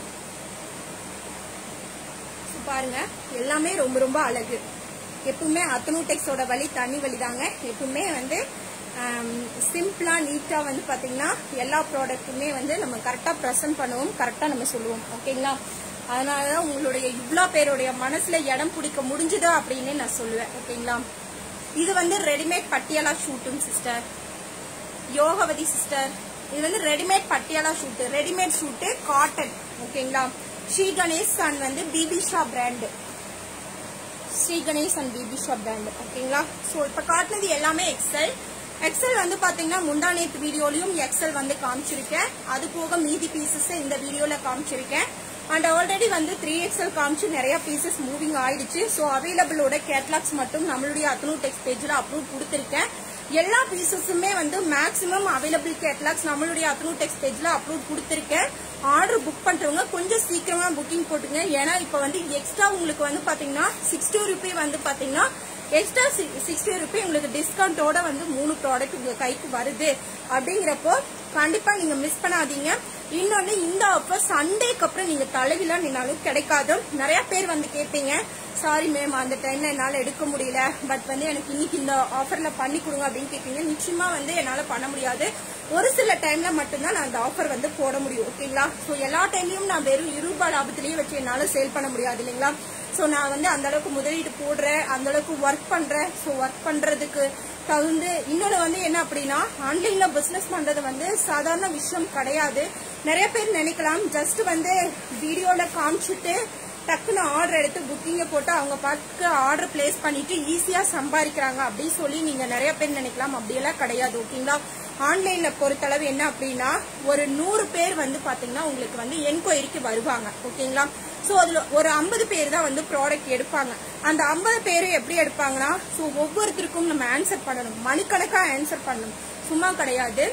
So, பாருங்க எல்லாமே ரொம்ப ரொம்ப அழகு எப்பவுமே அத்தனூடெக்ஸோட வழி தண்ணி வழி தாங்க எப்பவுமே வந்து சிம்பிளா நீட்டா வந்து பாத்தீங்கன்னா எல்லா ப்ராடக்ட்டுமே வந்து நம்ம கரெக்டா ப்ரெசென்ட் பண்ணுவோம் கரெக்டா நம்ம சொல்லுவோம் ஓகேங்களா அதனாலதான் உங்களுடைய இவ்ளோ பேருடைய மனசுல இடம் பிடிக்க முடிஞ்சுதா அப்படின்னு நான் சொல்லுவேன் ஓகேங்களா இது வந்து ரெடிமேட் பட்டியாலா ஷூட்டும் சிஸ்டர் யோகவதி சிஸ்டர் இது வந்து readymade Patiala suit readymade suit cotton ஓகேங்களா ஸ்ரீ கணேஷ் அண்ட் வந்து Bibisha brand Shri Ganesh and Bibisha brand ஓகேங்களா ஸோ இப்போ காட்டினது எல்லாமே எக்ஸல் எக்ஸல் வந்து பாத்தீங்கன்னா முந்தா நேத்து வீடியோலயும் எக்ஸல் வந்து காமிச்சிருக்கேன் அது போக மீதி பீசஸ் இந்த வீடியோல காமிச்சிருக்கேன் அண்ட் ஆல்ரெடி வந்து த்ரீ எக்ஸல் காமிச்சு நிறைய பீசஸ் மூவிங் ஆயிடுச்சு ஸோ அவைலபிளோட கேட்லாக்ஸ் மட்டும் நம்மளுடைய அத்தனூ டெக்ஸ் பேஜ்ல அப்ரூவ் கொடுத்துருக்கேன் எல்லா பீசஸுமே வந்து மேக்ஸிமம் அவைலபிள் கேட்லாக்ஸ் நம்மளுடைய அத்தனூ டெக்ஸ் பேஜ்ல அப்ரூவ் கொடுத்துருக்கேன் ஆர்டர் புக் பண்றவங்க கொஞ்சம் சீக்கிரமா புக்கிங் போட்டுங்க ஏன்னா இப்போ வந்து எக்ஸ்ட்ரா உங்களுக்கு வந்து பாத்தீங்கன்னா சிக்ஸ்டி ருபி வந்து பாத்தீங்கன்னா எக்ஸ்ட்ரா சிக்ஸ்டி ருபி உங்களுக்கு டிஸ்கவுண்டோட வந்து மூணு ப்ராடக்ட் உங்க கைக்கு வருது அப்படிங்கிறப்போ கண்டிப்பா நீங்க மிஸ் பண்ணாதீங்க இன்னொன்னு இந்த ஆஃபர் சண்டேக்கு அப்புறம் நீங்க தலைவிலா நின்னாலும் கிடைக்காது நிறைய பேர் வந்து கேட்பீங்க சாரி மேம் அந்த டைம்ல என்னால எடுக்க முடியல பட் வந்து எனக்கு இன்னைக்கு இந்த ஆஃபர்ல பண்ணி கொடுங்க அப்படின்னு கேட்பீங்க நிச்சயமா வந்து என்னால பண்ண முடியாது ஒரு சில டைம்ல மட்டும்தான் நான் அந்த ஆஃபர் வந்து போட முடியும் ஓகேங்களா ஸோ எல்லா டைம்லயும் நான் வெறும் இருபது ரூபாய் லாபத்திலேயே வச்சு என்னால சேல் பண்ண முடியாது இல்லைங்களா ஸோ நான் வந்து அந்த அளவுக்கு முதலீடு போடுறேன் அந்த அளவுக்கு ஒர்க் பண்றேன் ஸோ ஒர்க் பண்றதுக்கு தகுந்து இன்னொன்று வந்து என்ன அப்படின்னா ஆன்லைன்ல பிசினஸ் பண்றது வந்து சாதாரண விஷயம் கிடையாது நிறைய பேர் நினைக்கலாம் ஜஸ்ட் வந்து வீடியோல காமிச்சிட்டு டக்குன்னு ஆர்டர் எடுத்து புக்கிங்கை போட்டு அவங்க பார்த்து ஆர்டர் பிளேஸ் பண்ணிட்டு ஈஸியா சம்பாதிக்கிறாங்க அப்படின்னு சொல்லி நீங்க நிறைய பேர் நினைக்கலாம் அப்படியெல்லாம் கிடையாது ஓகேங்களா ஆன்லைன்ல பொறுத்தளவு என்ன அப்படின்னா ஒரு நூறு பேர் வந்து பாத்தீங்கன்னா உங்களுக்கு வந்து என்கொயரிக்கு வருவாங்க ஓகேங்களா சோ அதுல ஒரு ஐம்பது பேர் தான் வந்து ப்ராடக்ட் எடுப்பாங்க அந்த ஐம்பது பேரும் எப்படி எடுப்பாங்கன்னா ஸோ ஒவ்வொருத்தருக்கும் நம்ம ஆன்சர் பண்ணணும் மணிக்கணக்கா ஆன்சர் பண்ணணும் சும்மா கிடையாது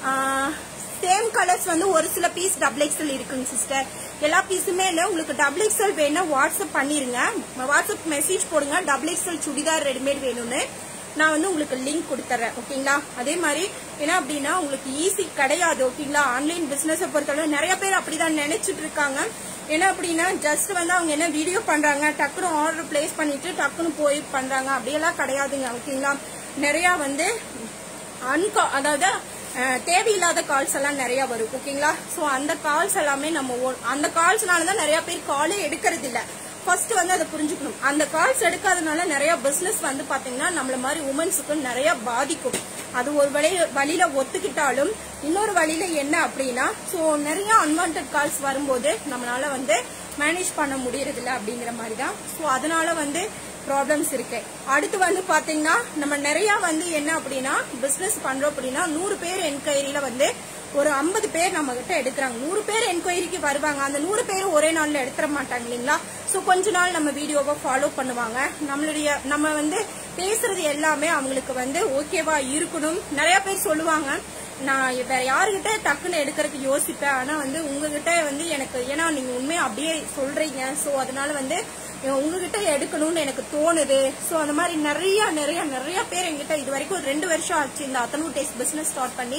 சேம் கலர்ஸ் வந்து ஒரு சில பீஸ் டபுள் எக்ஸல் இருக்குங்க சிஸ்டர் எல்லா பீஸுமே இல்லை உங்களுக்கு டபுள் எக்ஸல் வேணும்னா வாட்ஸ்அப் பண்ணிருங்க வாட்ஸ்அப் மெசேஜ் போடுங்க டபுள் எக்ஸல் சுடிதார் ரெடிமேட் வேணும்னு நான் வந்து உங்களுக்கு லிங்க் கொடுத்துறேன் ஓகேங்களா அதே மாதிரி என்ன அப்படின்னா உங்களுக்கு ஈஸி கிடையாது ஓகேங்களா ஆன்லைன் பிசினஸ் பொறுத்தளவு நிறைய பேர் அப்படிதான் நினைச்சிட்டு இருக்காங்க என்ன அப்படின்னா ஜஸ்ட் வந்து அவங்க என்ன வீடியோ பண்றாங்க டக்குனு ஆர்டர் பிளேஸ் பண்ணிட்டு டக்குனு போய் பண்றாங்க அப்படியெல்லாம் கிடையாதுங்க ஓகேங்களா நிறைய வந்து அன்கா அதாவது அஹ், தேவையில்லாத கால்ஸ் எல்லாம் நிறைய வரும் ஓகேங்களா சோ அந்த கால்ஸ் எல்லாமே நம்ம ஓ- அந்த கால்ஸ்னால தான் நிறைய பேர் காலே எடுக்கிறது இல்ல ஃபர்ஸ்ட் வந்து அதை புரிஞ்சுக்கணும் அந்த கால்ஸ் எடுக்காதனால நிறைய பிசினஸ் வந்து பாத்தீங்கன்னா நம்மள மாதிரி உமன்ஸுக்கு நிறைய பாதிக்கும் அது ஒரு வழி வழியில ஒத்துக்கிட்டாலும் இன்னொரு வழியில என்ன அப்படின்னா சோ நிறைய அன்வான்ட் கால்ஸ் வரும்போது நம்மளால வந்து மேனேஜ் பண்ண முடியறது இல்ல அப்படிங்கிற மாதிரி தான் ஸோ அதனால வந்து ப்ராப்ளம்ஸ் இருக்கு அடுத்து வந்து பாத்தீங்கன்னா நம்ம நிறைய வந்து என்ன அப்படின்னா பிசினஸ் பண்றோம் அப்படின்னா நூறு பேர் என்கொயரியில வந்து ஒரு ஐம்பது பேர் நம்ம கிட்ட எடுக்கிறாங்க நூறு பேர் என்கொயரிக்கு வருவாங்க அந்த நூறு பேர் ஒரே நாள்ல எடுத்துட மாட்டாங்க இல்லைங்களா ஸோ கொஞ்ச நாள் நம்ம வீடியோவை ஃபாலோ பண்ணுவாங்க நம்மளுடைய நம்ம வந்து பேசுறது எல்லாமே அவங்களுக்கு வந்து ஓகேவா இருக்கணும் நிறைய பேர் சொல்லுவாங்க நான் வேற யாருகிட்ட டக்குன்னு எடுக்கிறதுக்கு யோசிப்பேன் ஆனா வந்து உங்ககிட்ட வந்து எனக்கு ஏன்னா நீங்க உண்மையா அப்படியே சொல்றீங்க சோ அதனால வந்து உங்ககிட்ட எடுக்கணும்னு எனக்கு தோணுது சோ அந்த மாதிரி நிறைய நிறைய நிறைய பேர் என்கிட்ட இது வரைக்கும் ஒரு ரெண்டு வருஷம் ஆச்சு இந்த அத்தனூ டேஸ்ட் பிசினஸ் ஸ்டார்ட் பண்ணி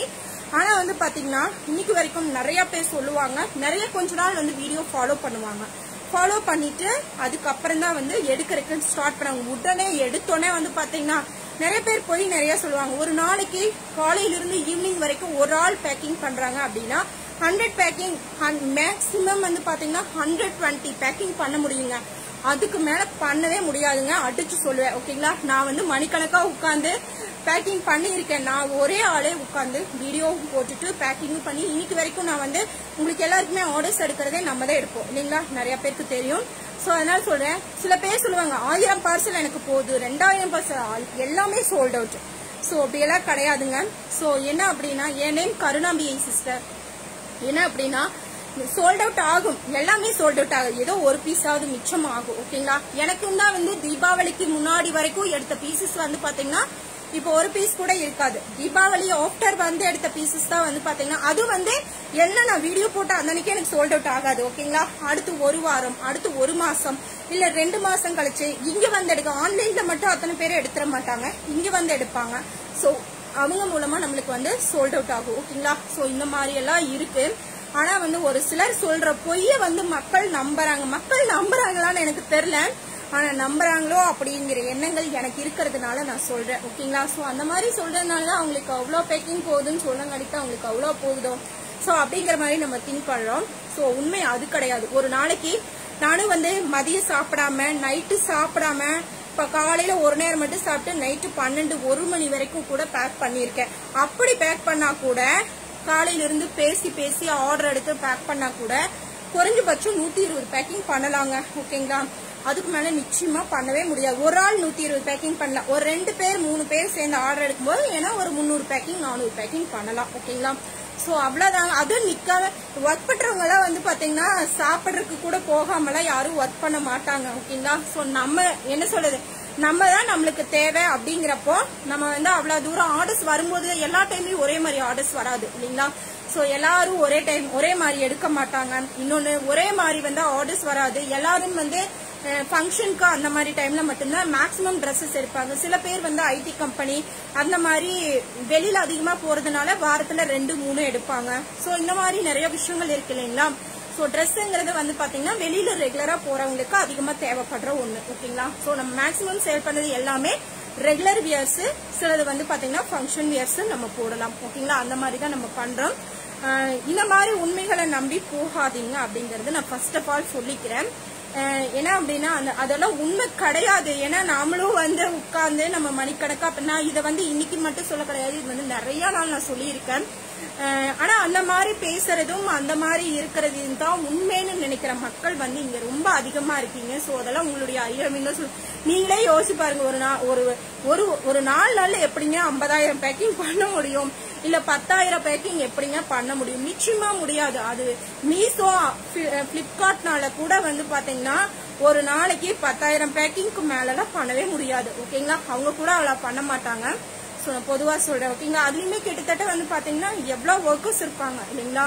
ஆனா வந்து பாத்தீங்கன்னா இன்னைக்கு வரைக்கும் நிறைய பேர் சொல்லுவாங்க நிறைய கொஞ்ச நாள் வந்து வீடியோ ஃபாலோ பண்ணுவாங்க ஃபாலோ பண்ணிட்டு அதுக்கப்புறம் தான் வந்து எடுக்கிறதுக்கு ஸ்டார்ட் பண்ணாங்க உடனே எடுத்தோடனே வந்து பாத்தீங்கன்னா நிறைய பேர் போய் நிறைய சொல்லுவாங்க ஒரு நாளைக்கு காலையில இருந்து ஈவினிங் வரைக்கும் ஒரு ஆள் பேக்கிங் பண்றாங்க அப்படின்னா ஹண்ட்ரட் பேக்கிங் மேக்சிமம் வந்து பாத்தீங்கன்னா ஹண்ட்ரட் டுவெண்ட்டி பேக்கிங் பண்ண முடியுங்க அதுக்கு மேல பண்ணவே முடியாதுங்க அடிச்சு சொல்லுவேன் ஓகேங்களா நான் வந்து மணிக்கணக்கா உட்காந்து பேக்கிங் பண்ணியிருக்கேன் நான் ஒரே ஆளே உட்காந்து வீடியோ போட்டுட்டு பேக்கிங் பண்ணி இன்னைக்கு வரைக்கும் நான் வந்து உங்களுக்கு எல்லாருக்குமே ஆர்டர்ஸ் எடுக்கிறதே நம்ம தான் எடுப்போம் இல்லைங்களா நிறைய பேருக்கு தெரியும் ஸோ அதனால சொல்றேன் சில பேர் சொல்லுவாங்க ஆயிரம் பார்சல் எனக்கு போகுது ரெண்டாயிரம் பார்சல் எல்லாமே சோல்ட் அவுட் ஸோ அப்படியெல்லாம் கிடையாதுங்க ஸோ என்ன அப்படின்னா என் நேம் கருணாம்பியை சிஸ்டர் என்ன அப்படின்னா சோல்ட் அவுட் ஆகும் எல்லாமே சோல்ட் அவுட் ஆகும் ஏதோ ஒரு பீஸாவது மிச்சம் ஆகும் ஓகேங்களா எனக்கும் தான் வந்து தீபாவளிக்கு முன்னாடி வரைக்கும் எடுத்த பீசஸ் வந்து பாத்தீங்கன்னா இப்போ ஒரு பீஸ் கூட இருக்காது தீபாவளி ஆஃப்டர் வந்து எடுத்த பீசஸ் தான் வந்து பாத்தீங்கன்னா அது வந்து என்ன நான் வீடியோ போட்ட அன்னைக்கு எனக்கு சோல்ட் அவுட் ஆகாது ஓகேங்களா அடுத்து ஒரு வாரம் அடுத்து ஒரு மாசம் இல்ல ரெண்டு மாசம் கழிச்சு இங்க வந்து எடுக்க ஆன்லைன்ல மட்டும் அத்தனை பேர் எடுத்துட மாட்டாங்க இங்க வந்து எடுப்பாங்க சோ அவங்க மூலமா நம்மளுக்கு வந்து சோல்ட் அவுட் ஆகும் ஓகேங்களா சோ இந்த மாதிரி எல்லாம் இருக்கு ஆனா வந்து ஒரு சிலர் சொல்ற பொய்ய வந்து மக்கள் நம்புறாங்க மக்கள் நம்புறாங்களான்னு எனக்கு தெரியல ஆனா நம்புறாங்களோ அப்படிங்கிற எண்ணங்கள் எனக்கு இருக்கிறதுனால நான் சொல்றேன் ஓகேங்களா சோ அந்த மாதிரி சொல்றதுனால தான் அவங்களுக்கு அவ்வளோ பேக்கிங் போகுதுன்னு சொல்லங்கடித்து அவங்களுக்கு அவ்வளோ போகுதோ சோ அப்படிங்கிற மாதிரி நம்ம திங்க் பண்றோம் சோ உண்மை அது கிடையாது ஒரு நாளைக்கு நானும் வந்து மதியம் சாப்பிடாம நைட்டு சாப்பிடாம இப்ப காலையில ஒரு நேரம் மட்டும் சாப்பிட்டு நைட்டு பன்னெண்டு ஒரு மணி வரைக்கும் கூட பேக் பண்ணியிருக்கேன் அப்படி பேக் பண்ணா கூட காலையில இருந்து பேசி பேசி ஆர்டர் எடுத்து பேக் பண்ணா கூட குறைஞ்சபட்சம் நூத்தி இருபது பேக்கிங் பண்ணலாங்க ஓகேங்களா அதுக்கு மேல நிச்சயமா பண்ணவே முடியாது ஒரு ஆள் நூத்தி இருபது பேக்கிங் பண்ணலாம் ஒரு ரெண்டு பேர் மூணு பேர் சேர்ந்து ஆர்டர் எடுக்கும்போது ஏன்னா ஒரு முந்நூறு பேக்கிங் நானூறு பேக்கிங் பண்ணலாம் ஓகேங்களா சோ அவ்வளவுதாங்க அதுவும் நிக்காம ஒர்க் பண்றவங்க எல்லாம் வந்து பாத்தீங்கன்னா சாப்பிடறதுக்கு கூட போகாமலாம் யாரும் ஒர்க் பண்ண மாட்டாங்க ஓகேங்களா சோ நம்ம என்ன சொல்றது நம்ம தான் நம்மளுக்கு தேவை அப்படிங்கிறப்போ நம்ம வந்து அவ்வளவு தூரம் ஆர்டர்ஸ் வரும்போது எல்லா டைம்லயும் ஒரே மாதிரி ஆர்டர்ஸ் வராது இல்லைங்களா சோ எல்லாரும் ஒரே டைம் ஒரே மாதிரி எடுக்க மாட்டாங்க இன்னொன்னு ஒரே மாதிரி வந்து ஆர்டர்ஸ் வராது எல்லாரும் வந்து ஃபங்க்ஷனுக்கு அந்த மாதிரி டைம்ல மட்டும்தான் மேக்ஸிமம் ட்ரெஸ்ஸஸ் எடுப்பாங்க சில பேர் வந்து ஐடி கம்பெனி அந்த மாதிரி வெளியில அதிகமா போறதுனால வாரத்துல ரெண்டு மூணு எடுப்பாங்க சோ இந்த மாதிரி நிறைய விஷயங்கள் இருக்கு இல்லைங்களா ஸோ ட்ரெஸ்ஸுங்கிறது வந்து பாத்தீங்கன்னா வெளியில ரெகுலரா போறவங்களுக்கு அதிகமா தேவைப்படுற ஒண்ணு ஓகேங்களா ஸோ நம்ம மேக்ஸிமம் சேல் பண்ணது எல்லாமே ரெகுலர் வியர்ஸ் சிலது வந்து பாத்தீங்கன்னா ஃபங்க்ஷன் வியர்ஸ் நம்ம போடலாம் ஓகேங்களா அந்த மாதிரி தான் நம்ம பண்றோம் ஆஹ் இந்த மாதிரி உண்மைகளை நம்பி போகாதீங்க அப்படிங்கறது நான் ஃபர்ஸ்ட் ஆஃப் ஆல் சொல்லிக்கிறேன் அஹ் ஏன்னா அப்படின்னா அந்த அதெல்லாம் உண்மை கிடையாது ஏன்னா நாமளும் வந்து உட்கார்ந்து நம்ம மணிக்கணக்கா அப்ப நான் இதை வந்து இன்னைக்கு மட்டும் சொல்ல கிடையாது இது வந்து நிறைய நாள் நான் சொல்லியிருக்கேன் அஹ் ஆனா அந்த மாதிரி பேசுறதும் அந்த மாதிரி இருக்கிறது தான் உண்மைன்னு நினைக்கிற மக்கள் வந்து இங்க ரொம்ப அதிகமா இருக்கீங்க சோ அதெல்லாம் உங்களுடைய அறியாமைன்னு சொல் நீங்களே யோசிச்சு பாருங்க ஒரு நாள் ஒரு ஒரு ஒரு நாலு நாள்ல எப்படிங்க ஐம்பதாயிரம் பேக்கிங் பண்ண முடியும் இல்ல பத்தாயிரம் பேக்கிங் எப்படிங்க பண்ண முடியும் நிச்சயமா முடியாது அது மீசோ பிளிப்கார்ட்னால கூட வந்து பாத்தீங்கன்னா ஒரு நாளைக்கு பத்தாயிரம் பேக்கிங்க்கு மேலலாம் பண்ணவே முடியாது ஓகேங்களா அவங்க கூட அவ்வளவு பண்ண மாட்டாங்க ஸோ நான் பொதுவாக சொல்றேன் ஓகேங்களா அதுலயுமே கிட்டத்தட்ட வந்து பாத்தீங்கன்னா எவ்வளவு ஒர்க்கர்ஸ் இருப்பாங்க இல்லைங்களா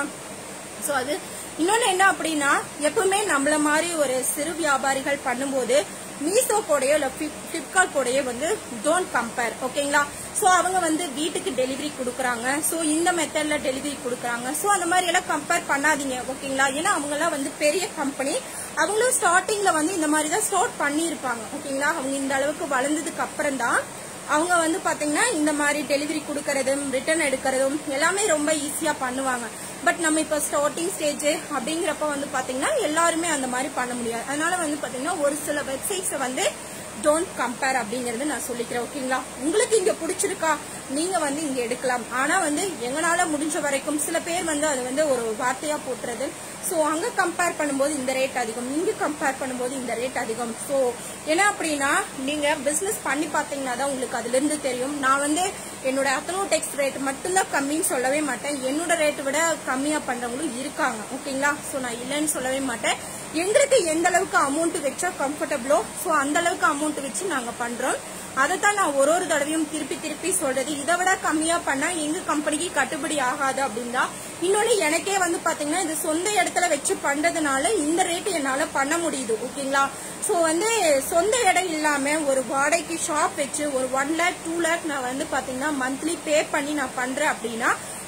ஸோ அது இன்னொன்னு என்ன அப்படின்னா எப்பவுமே நம்மள மாதிரி ஒரு சிறு வியாபாரிகள் பண்ணும்போது மீசோ கூடயோ இல்ல பிளிப்கார்ட் கூடயோ வந்து டோன்ட் கம்பேர் ஓகேங்களா சோ அவங்க வந்து வீட்டுக்கு டெலிவரி கொடுக்குறாங்க சோ இந்த மெத்தட்ல டெலிவரி கொடுக்குறாங்க சோ அந்த மாதிரி எல்லாம் கம்பேர் பண்ணாதீங்க ஓகேங்களா ஏன்னா அவங்க எல்லாம் வந்து பெரிய கம்பெனி அவங்களும் ஸ்டார்டிங்ல வந்து இந்த மாதிரி தான் ஸ்டார்ட் பண்ணியிருப்பாங்க ஓகேங்களா அவங்க இந்த அளவுக்கு வளர்ந்ததுக்கு அப்புறம் தான் அவங்க வந்து பாத்தீங்கன்னா இந்த மாதிரி டெலிவரி கொடுக்கறதும் ரிட்டர்ன் எடுக்கிறதும் எல்லாமே ரொம்ப ஈஸியா பண்ணுவாங்க பட் நம்ம இப்ப ஸ்டார்டிங் ஸ்டேஜ் அப்படிங்கிறப்ப வந்து பாத்தீங்கன்னா எல்லாருமே அந்த மாதிரி பண்ண முடியாது அதனால வந்து பாத்தீங்கன்னா ஒரு சில வெப்சைட்ஸை வந்து டோன்ட் கம்பேர் அப்படிங்கறது நான் சொல்லிக்கிறேன் ஓகேங்களா உங்களுக்கு இங்க பிடிச்சிருக்கா நீங்க வந்து இங்க எடுக்கலாம் ஆனா வந்து எங்களால முடிஞ்ச வரைக்கும் சில பேர் வந்து அது வந்து ஒரு வார்த்தையா போட்டுறது சோ அங்க கம்பேர் பண்ணும்போது இந்த ரேட் அதிகம் இங்க கம்பேர் பண்ணும்போது இந்த ரேட் அதிகம் சோ என்ன அப்படின்னா நீங்க பிசினஸ் பண்ணி பாத்தீங்கன்னா தான் உங்களுக்கு அதுல இருந்து தெரியும் நான் வந்து என்னோட அத்தனோடெக்ஸ் ரேட் மட்டும்தான் கம்மின்னு சொல்லவே மாட்டேன் என்னோட ரேட் விட கம்மியா பண்றவங்களும் இருக்காங்க ஓகேங்களா சோ நான் இல்லைன்னு சொல்லவே மாட்டேன் எங்களுக்கு எந்த அளவுக்கு அமௌண்ட் வச்சா கம்ஃபர்டபுளோ ஸோ அந்த அளவுக்கு அமௌண்ட் வச்சு நாங்க பண்றோம் அதை தான் நான் ஒரு ஒரு தடவையும் திருப்பி திருப்பி சொல்றது இதை விட கம்மியா பண்ணா எங்க கம்பெனிக்கு கட்டுப்படி ஆகாது அப்படின்னா இன்னொன்னு எனக்கே வந்து பாத்தீங்கன்னா இது சொந்த இடத்துல வச்சு பண்றதுனால இந்த ரேட் என்னால பண்ண முடியுது ஓகேங்களா சோ வந்து சொந்த இடம் இல்லாம ஒரு வாடகைக்கு ஷாப் வச்சு ஒரு ஒன் லேக் டூ லேக் நான் வந்து பாத்தீங்கன்னா மந்த்லி பே பண்ணி நான் பண்றேன் அப்படின்னா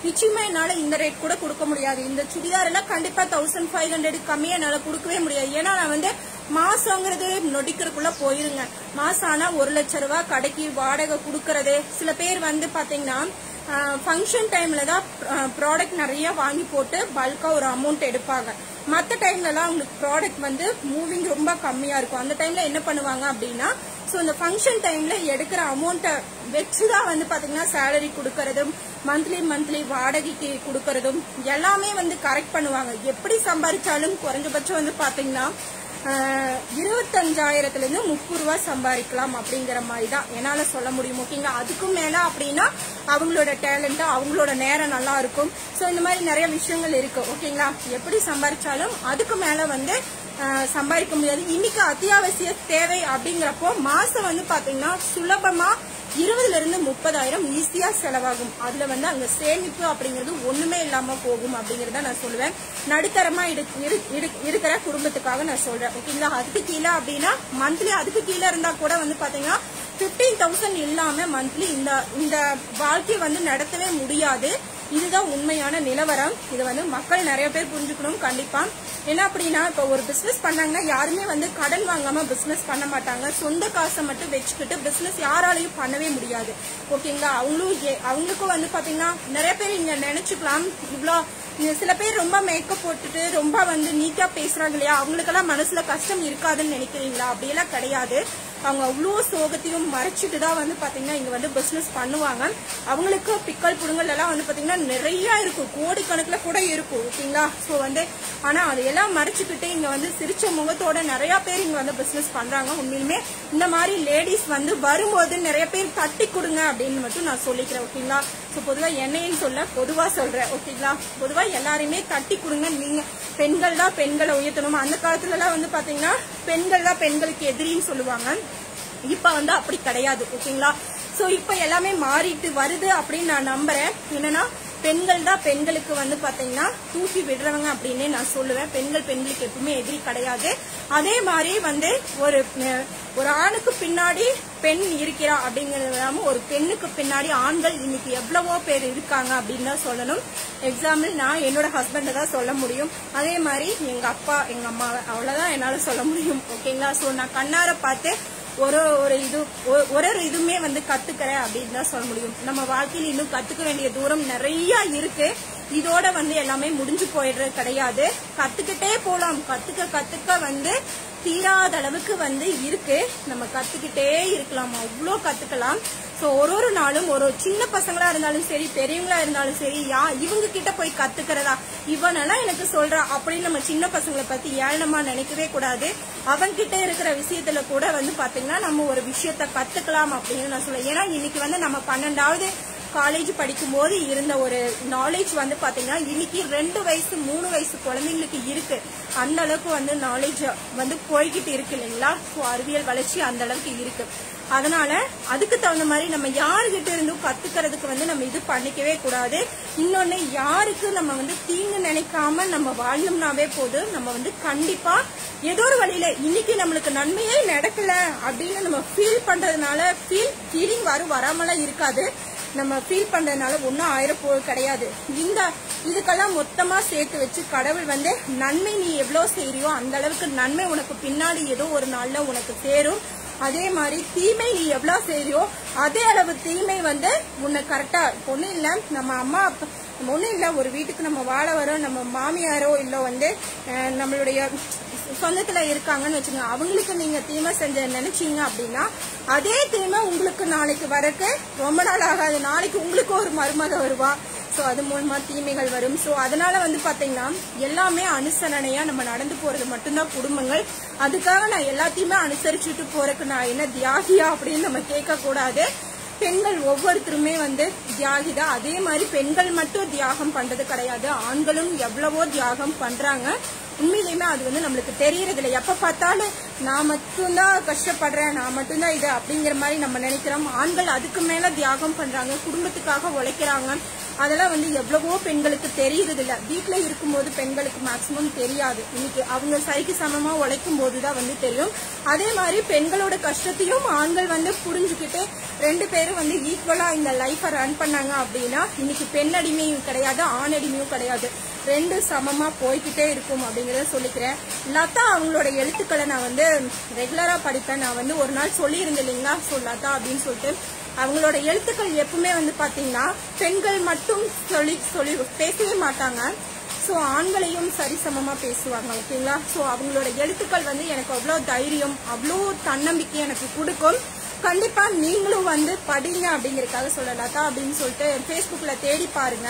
நிச்சயமா என்னால இந்த ரேட் கூட கொடுக்க முடியாது இந்த சுடிதார் எல்லாம் கண்டிப்பா தௌசண்ட் ஃபைவ் ஹண்ட்ரட் கம்மியா என்னால கொடுக்கவே முடியாது ஏன்னா நான் வந்து மாசங்கிறது நொடிக்கிறதுக்குள்ள போயிருங்க மாசம் ஆனா ஒரு லட்ச ரூபாய் கடைக்கு வாடகை கொடுக்கறது சில பேர் வந்து பாத்தீங்கன்னா ஃபங்க்ஷன் டைம்ல தான் ப்ராடக்ட் நிறைய வாங்கி போட்டு பல்கா ஒரு அமௌண்ட் எடுப்பாங்க மற்ற டைம்லலாம் அவங்களுக்கு ப்ராடக்ட் வந்து மூவிங் ரொம்ப கம்மியா இருக்கும் அந்த டைம்ல என்ன பண்ணுவாங்க அப்படின்னா ஸோ இந்த ஃபங்க்ஷன் டைம்ல எடுக்கிற அமௌண்ட்டை வச்சுதான் வந்து பாத்தீங்கன்னா சேலரி கொடுக்கறதும் மந்த்லி மந்த்லி வாடகைக்கு கொடுக்கறதும் எல்லாமே வந்து கரெக்ட் பண்ணுவாங்க எப்படி சம்பாதிச்சாலும் குறைஞ்சபட்சம் வந்து பாத்தீங்கன்னா ஆஹ், இருபத்தஞ்சாயிரத்துல இருந்து முப்பது ரூபா சம்பாதிக்கலாம் அப்படிங்கிற மாதிரி தான் என்னால சொல்ல முடியும் ஓகேங்களா அதுக்கும் மேல அப்படின்னா அவங்களோட டேலண்ட் அவங்களோட நேரம் நல்லா இருக்கும் ஸோ இந்த மாதிரி நிறைய விஷயங்கள் இருக்கு ஓகேங்களா எப்படி சம்பாதிச்சாலும் அதுக்கு மேல வந்து ஆஹ், சம்பாதிக்க முடியாது இன்னைக்கு அத்தியாவசிய தேவை அப்படிங்கிறப்போ மாசம் வந்து பாத்தீங்கன்னா சுலபமா இருபதுல இருந்து முப்பதாயிரம் ஈஸியா செலவாகும் அதுல வந்து அங்க சேமிப்பு அப்படிங்கிறது ஒண்ணுமே இல்லாம போகும் அப்படிங்கறத நான் சொல்லுவேன் நடுத்தரமா இரு- இரு- இரு- இருக்கிற குடும்பத்துக்காக நான் சொல்றேன் ஓகேங்களா அதுக்கு கீழே அப்படின்னா மந்த்லி அதுக்கு கீழே இருந்தா கூட வந்து பாத்தீங்கன்னா பிப்டீன் தௌசண்ட் இல்லாம மந்த்லி இந்த இந்த வாழ்க்கையை வந்து நடத்தவே முடியாது இதுதான் உண்மையான நிலவரம் இது வந்து மக்கள் நிறைய பேர் புரிஞ்சுக்கணும் கண்டிப்பா என்ன அப்படின்னா இப்ப ஒரு பிசினஸ் பண்ணாங்கன்னா யாருமே வந்து கடன் வாங்காம பிசினஸ் பண்ண மாட்டாங்க சொந்த காசை மட்டும் வச்சுக்கிட்டு பிசினஸ் யாராலையும் பண்ணவே முடியாது ஓகேங்களா அவங்களும் ஏ- அவங்களுக்கும் வந்து பாத்தீங்கன்னா நிறைய பேர் இங்க நினைச்சுக்கலாம் இவ்வளோ இங்க சில பேர் ரொம்ப மேக்கப் போட்டுட்டு ரொம்ப வந்து நீட்டா பேசுறாங்க இல்லையா அவங்களுக்கெல்லாம் மனசுல கஷ்டம் இருக்காதுன்னு நினைக்கிறீங்களா அப்படியெல்லாம் கிடையாது அவங்க அவ்வளோ சோகத்தையும் மறைச்சிட்டு தான் வந்து பாத்தீங்கன்னா இங்க வந்து பிசினஸ் பண்ணுவாங்க அவங்களுக்கு பிக்கல் புடுங்கல் எல்லாம் வந்து பாத்தீங்கன்னா நிறைய இருக்கும் கோடிக்கணக்குல கூட இருக்கும் ஓகேங்களா ஸோ வந்து ஆனா அதையெல்லாம் மறைச்சுக்கிட்டு இங்க வந்து சிரிச்ச முகத்தோட நிறைய பேர் இங்க வந்து பிசினஸ் பண்றாங்க உண்மையிலுமே இந்த மாதிரி லேடிஸ் வந்து வரும்போது நிறைய பேர் தட்டி கொடுங்க அப்படின்னு மட்டும் நான் சொல்லிக்கிறேன் ஓகேங்களா ஸோ பொதுவா என்னையும் சொல்ல பொதுவா சொல்றேன் ஓகேங்களா பொதுவா எல்லாரையுமே தட்டி கொடுங்க நீங்க பெண்கள் தான் பெண்களை உயர்த்தணும் அந்த காலத்துல எல்லாம் வந்து பாத்தீங்கன்னா பெண்கள் தான் பெண்களுக்கு எதிரின்னு சொல்லுவாங்க இப்ப வந்து அப்படி கிடையாது ஓகேங்களா சோ இப்ப எல்லாமே மாறிட்டு வருது அப்படின்னு நான் நம்புறேன் என்னன்னா பெண்கள் தான் பெண்களுக்கு வந்து பாத்தீங்கன்னா தூக்கி விடுறவங்க அப்படின்னு நான் சொல்லுவேன் பெண்கள் பெண்களுக்கு எப்பவுமே எதிரி கிடையாது அதே மாதிரி வந்து ஒரு அஹ், ஒரு ஆணுக்கு பின்னாடி பெண் இருக்கிறா அப்படிங்கறது இல்லாம ஒரு பெண்ணுக்கு பின்னாடி ஆண்கள் இன்னைக்கு எவ்வளவோ பேர் இருக்காங்க அப்படின்னு தான் சொல்லணும் எக்ஸாம்பிள் நான் என்னோட ஹஸ்பண்டை தான் சொல்ல முடியும் அதே மாதிரி எங்க அப்பா எங்க அம்மா அவ்வளவுதான் என்னால சொல்ல முடியும் ஓகேங்களா சோ நான் கண்ணார பார்த்து ஒரு ஒரு இது ஒ- ஒரு ஒரு இதுமே வந்து கத்துக்கிறேன் அப்படின்னு தான் சொல்ல முடியும் நம்ம வாழ்க்கையில இன்னும் கத்துக்க வேண்டிய தூரம் நிறைய இருக்கு இதோட வந்து எல்லாமே முடிஞ்சு போயிடுறது கிடையாது கத்துக்கிட்டே போலாம் கத்துக்க கத்துக்க வந்து தீராத அளவுக்கு வந்து இருக்கு நம்ம கத்துக்கிட்டே இருக்கலாம் அவ்வளோ கத்துக்கலாம் ஸோ ஒரு ஒரு நாளும் ஒரு ஒரு சின்ன பசங்களா இருந்தாலும் சரி பெரியவங்களா இருந்தாலும் சரி யா இவங்க கிட்ட போய் கத்துக்கிறதா இவனெல்லாம் எனக்கு சொல்றா அப்படின்னு நம்ம சின்ன பசங்களை பத்தி ஏளனமா நினைக்கவே கூடாது அவங்க கிட்ட இருக்கிற விஷயத்துல கூட வந்து பாத்தீங்கன்னா நம்ம ஒரு விஷயத்த கத்துக்கலாம் அப்படின்னு நான் சொல்லுவேன் ஏன்னா இன்னைக்கு வந்து நம்ம பன்னெண்டாவது காலேஜ் படிக்கும்போது இருந்த ஒரு நாலேஜ் வந்து பாத்தீங்கன்னா இன்னைக்கு ரெண்டு வயசு மூணு வயசு குழந்தைங்களுக்கு இருக்கு அந்த அளவுக்கு வந்து நாலேஜ் வந்து போய்கிட்டு இருக்கு இல்லைங்களா ஸோ அறிவியல் வளர்ச்சி அந்த அளவுக்கு இருக்கு அதனால அதுக்கு தகுந்த மாதிரி நம்ம யாருகிட்ட இருந்தும் கத்துக்கிறதுக்கு வந்து நம்ம இது பண்ணிக்கவே கூடாது இன்னொன்னு யாருக்கு நம்ம வந்து தீங்கு நினைக்காம நம்ம வாழ்ந்தோம்னாவே போதும் நம்ம வந்து கண்டிப்பா ஏதோ ஒரு வழியில இன்னைக்கு நம்மளுக்கு நன்மையே நடக்கல அப்படின்னு நம்ம ஃபீல் பண்றதுனால ஃபீல் ஃபீலிங் வரும் வராமலாம் இருக்காது நம்ம ஃபீல் பண்றதுனால ஒன்றும் ஆயிரம் போக கிடையாது இந்த இதுக்கெல்லாம் மொத்தமா சேர்த்து வச்சு கடவுள் வந்து நன்மை நீ எவ்வளோ செய்றியோ அந்த அளவுக்கு நன்மை உனக்கு பின்னாடி ஏதோ ஒரு நாள்ல உனக்கு சேரும் அதே மாதிரி தீமை நீ எவ்வளவு செய்றியோ அதே அளவு தீமை வந்து உன்னை கரெக்டா ஒன்றும் இல்லை நம்ம அம்மா அப்பா ஒன்றும் இல்லை ஒரு வீட்டுக்கு நம்ம வாழ வரோம் நம்ம மாமியாரோ இல்லை வந்து அஹ், நம்மளுடைய சொந்தத்துல இருக்காங்கன்னு வச்சுங்க அவங்களுக்கு நீங்க தீமை செஞ்ச நினைச்சீங்க அப்படின்னா அதே தீமை உங்களுக்கு நாளைக்கு வரக்கு ரொம்ப நாள் ஆகாது நாளைக்கு உங்களுக்கு ஒரு மருமக வருவா ஸோ அது மூலமா தீமைகள் வரும் ஸோ அதனால வந்து பாத்தீங்கன்னா எல்லாமே அனுசரணையா நம்ம நடந்து போறது மட்டும்தான் குடும்பங்கள் அதுக்காக நான் எல்லாத்தையுமே அனுசரிச்சுட்டு போறதுக்கு நான் என்ன தியாகியா அப்படின்னு நம்ம கேட்க கூடாது பெண்கள் ஒவ்வொருத்தருமே வந்து தியாகிதா அதே மாதிரி பெண்கள் மட்டும் தியாகம் பண்றது கிடையாது ஆண்களும் எவ்வளவோ தியாகம் பண்றாங்க உண்மையிலுமே அது வந்து நம்மளுக்கு தெரியறது இல்லை எப்ப பார்த்தாலும் நான் மட்டும்தான் கஷ்டப்படுறேன் நான் மட்டும்தான் இது அப்படிங்கிற மாதிரி நம்ம நினைக்கிறோம் ஆண்கள் அதுக்கு மேல தியாகம் பண்றாங்க குடும்பத்துக்காக உழைக்கிறாங்க அதெல்லாம் வந்து எவ்வளவோ பெண்களுக்கு தெரியறது இல்ல வீட்டுல இருக்கும்போது பெண்களுக்கு மேக்சிமம் தெரியாது இன்னைக்கு அவங்க சரிக்கு சமமா உழைக்கும் போதுதான் வந்து தெரியும் அதே மாதிரி பெண்களோட கஷ்டத்தையும் ஆண்கள் வந்து புரிஞ்சுக்கிட்டு ரெண்டு பேரும் வந்து ஈக்குவலா இந்த லைஃபை ரன் பண்ணாங்க அப்படின்னா இன்னைக்கு பெண் அடிமையும் கிடையாது ஆண் அடிமையும் கிடையாது ரெண்டு சமமா போய்கிட்டே இருக்கும் அப்படிங்கறத சொல்லிக்கிறேன் லதா அவங்களோட எழுத்துக்களை நான் வந்து ரெகுலரா படிப்பேன் நான் வந்து ஒரு நாள் சொல்லியிருந்தேன் இல்லைங்களா ஸோ லதா அப்படின்னு சொல்லிட்டு அவங்களோட எழுத்துக்கள் எப்பவுமே வந்து பாத்தீங்கன்னா பெண்கள் மட்டும் சொல்லி சொல்லி பேசவே மாட்டாங்க ஸோ ஆண்களையும் சரிசமமா பேசுவாங்க ஓகேங்களா ஸோ அவங்களோட எழுத்துக்கள் வந்து எனக்கு அவ்வளோ தைரியம் அவ்வளோ தன்னம்பிக்கை எனக்கு கொடுக்கும் கண்டிப்பா நீங்களும் வந்து படிங்க அப்படிங்கறதுக்காக சொல்ல லதா அப்படின்னு சொல்லிட்டு ஃபேஸ்புக்ல தேடி பாருங்க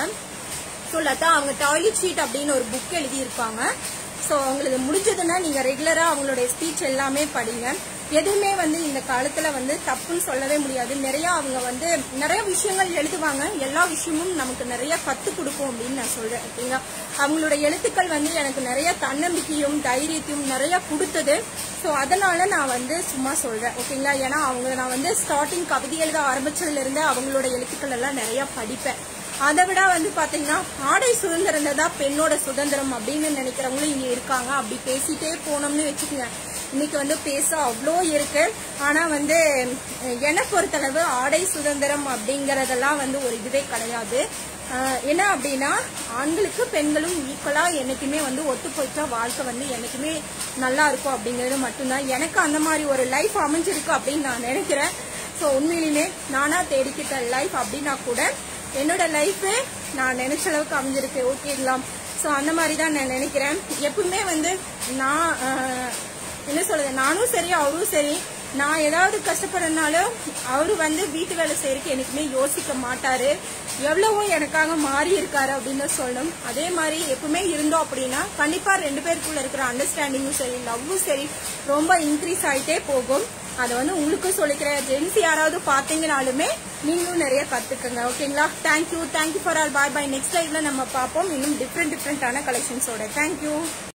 ஸோ லதா அவங்க டாய்லெட் ஷீட் அப்படின்னு ஒரு புக் எழுதியிருப்பாங்க ஸோ அவங்களுக்கு முடிஞ்சதுன்னா நீங்க ரெகுலரா அவங்களுடைய ஸ்பீச் எல்லாமே படிங்க எதுவுமே வந்து இந்த காலத்துல வந்து தப்புன்னு சொல்லவே முடியாது நிறைய அவங்க வந்து நிறைய விஷயங்கள் எழுதுவாங்க எல்லா விஷயமும் நமக்கு நிறைய கத்து கொடுக்கும் அப்படின்னு நான் சொல்றேன் ஓகேங்களா அவங்களோட எழுத்துக்கள் வந்து எனக்கு நிறைய தன்னம்பிக்கையும் தைரியத்தையும் நிறைய கொடுத்தது ஸோ அதனால நான் வந்து சும்மா சொல்றேன் ஓகேங்களா ஏன்னா அவங்க நான் வந்து ஸ்டார்டிங் கவிதை எழுத ஆரம்பிச்சதுல இருந்து அவங்களோட எழுத்துக்கள் எல்லாம் நிறைய படிப்பேன் அதை விட வந்து பாத்தீங்கன்னா ஆடை சுதந்திரம் தான் பெண்ணோட சுதந்திரம் அப்படின்னு நினைக்கிறவங்களும் இங்க இருக்காங்க அப்படி பேசிட்டே போனோம்னு வச்சுக்கோங்க இன்னைக்கு வந்து பேச அவ்வளோ இருக்கு ஆனா வந்து அஹ், என்னை பொறுத்தளவு ஆடை சுதந்திரம் அப்படிங்கறதெல்லாம் வந்து ஒரு இதுவே கிடையாது அஹ், என்ன அப்படின்னா ஆண்களுக்கு பெண்களும் ஈக்குவலா என்னைக்குமே வந்து ஒத்து போயிட்டா வாழ்க்கை வந்து என்னைக்குமே நல்லா இருக்கும் அப்படிங்கிறது மட்டும்தான் எனக்கு அந்த மாதிரி ஒரு லைஃப் அமைஞ்சிருக்கு அப்படின்னு நான் நினைக்கிறேன் ஸோ உண்மையிலுமே நானா தேடிக்கிட்ட லைஃப் அப்படின்னா கூட என்னோட லைஃபு நான் நினைச்ச அளவுக்கு அமைஞ்சிருக்கு ஓகேங்களா ஸோ அந்த மாதிரி தான் நான் நினைக்கிறேன் எப்பவுமே வந்து நான் ஆஹ், என்ன சொல்றது நானும் சரி அவரும் சரி நான் ஏதாவது கஷ்டப்படுறதுனாலும் அவரு வந்து வீட்டு வேலை செய்யறதுக்கு எனக்குமே யோசிக்க மாட்டாரு எவ்வளவோ எனக்காக மாறி இருக்காரு அப்படின்னு தான் சொல்லணும் அதே மாதிரி எப்பவுமே இருந்தோம் அப்படின்னா கண்டிப்பா ரெண்டு பேருக்குள்ள இருக்கிற அண்டர்ஸ்டாண்டிங்கும் சரி லவ்வும் சரி ரொம்ப இன்க்ரீஸ் ஆயிட்டே போகும் அதை வந்து உங்களுக்கும் சொல்லிக்கிறேன் ஜென்ஸ் யாராவது பாத்தீங்கனாலுமே நீங்களும் நிறைய கத்துக்கங்க ஓகேங்களா thank you thank you for all bye bye next லைவ்ல நம்ம பார்ப்போம் இன்னும் டிஃப்ரெண்ட் டிஃப்ரெண்டான கலெக்ஷன்ஸோட தேங்க்யூ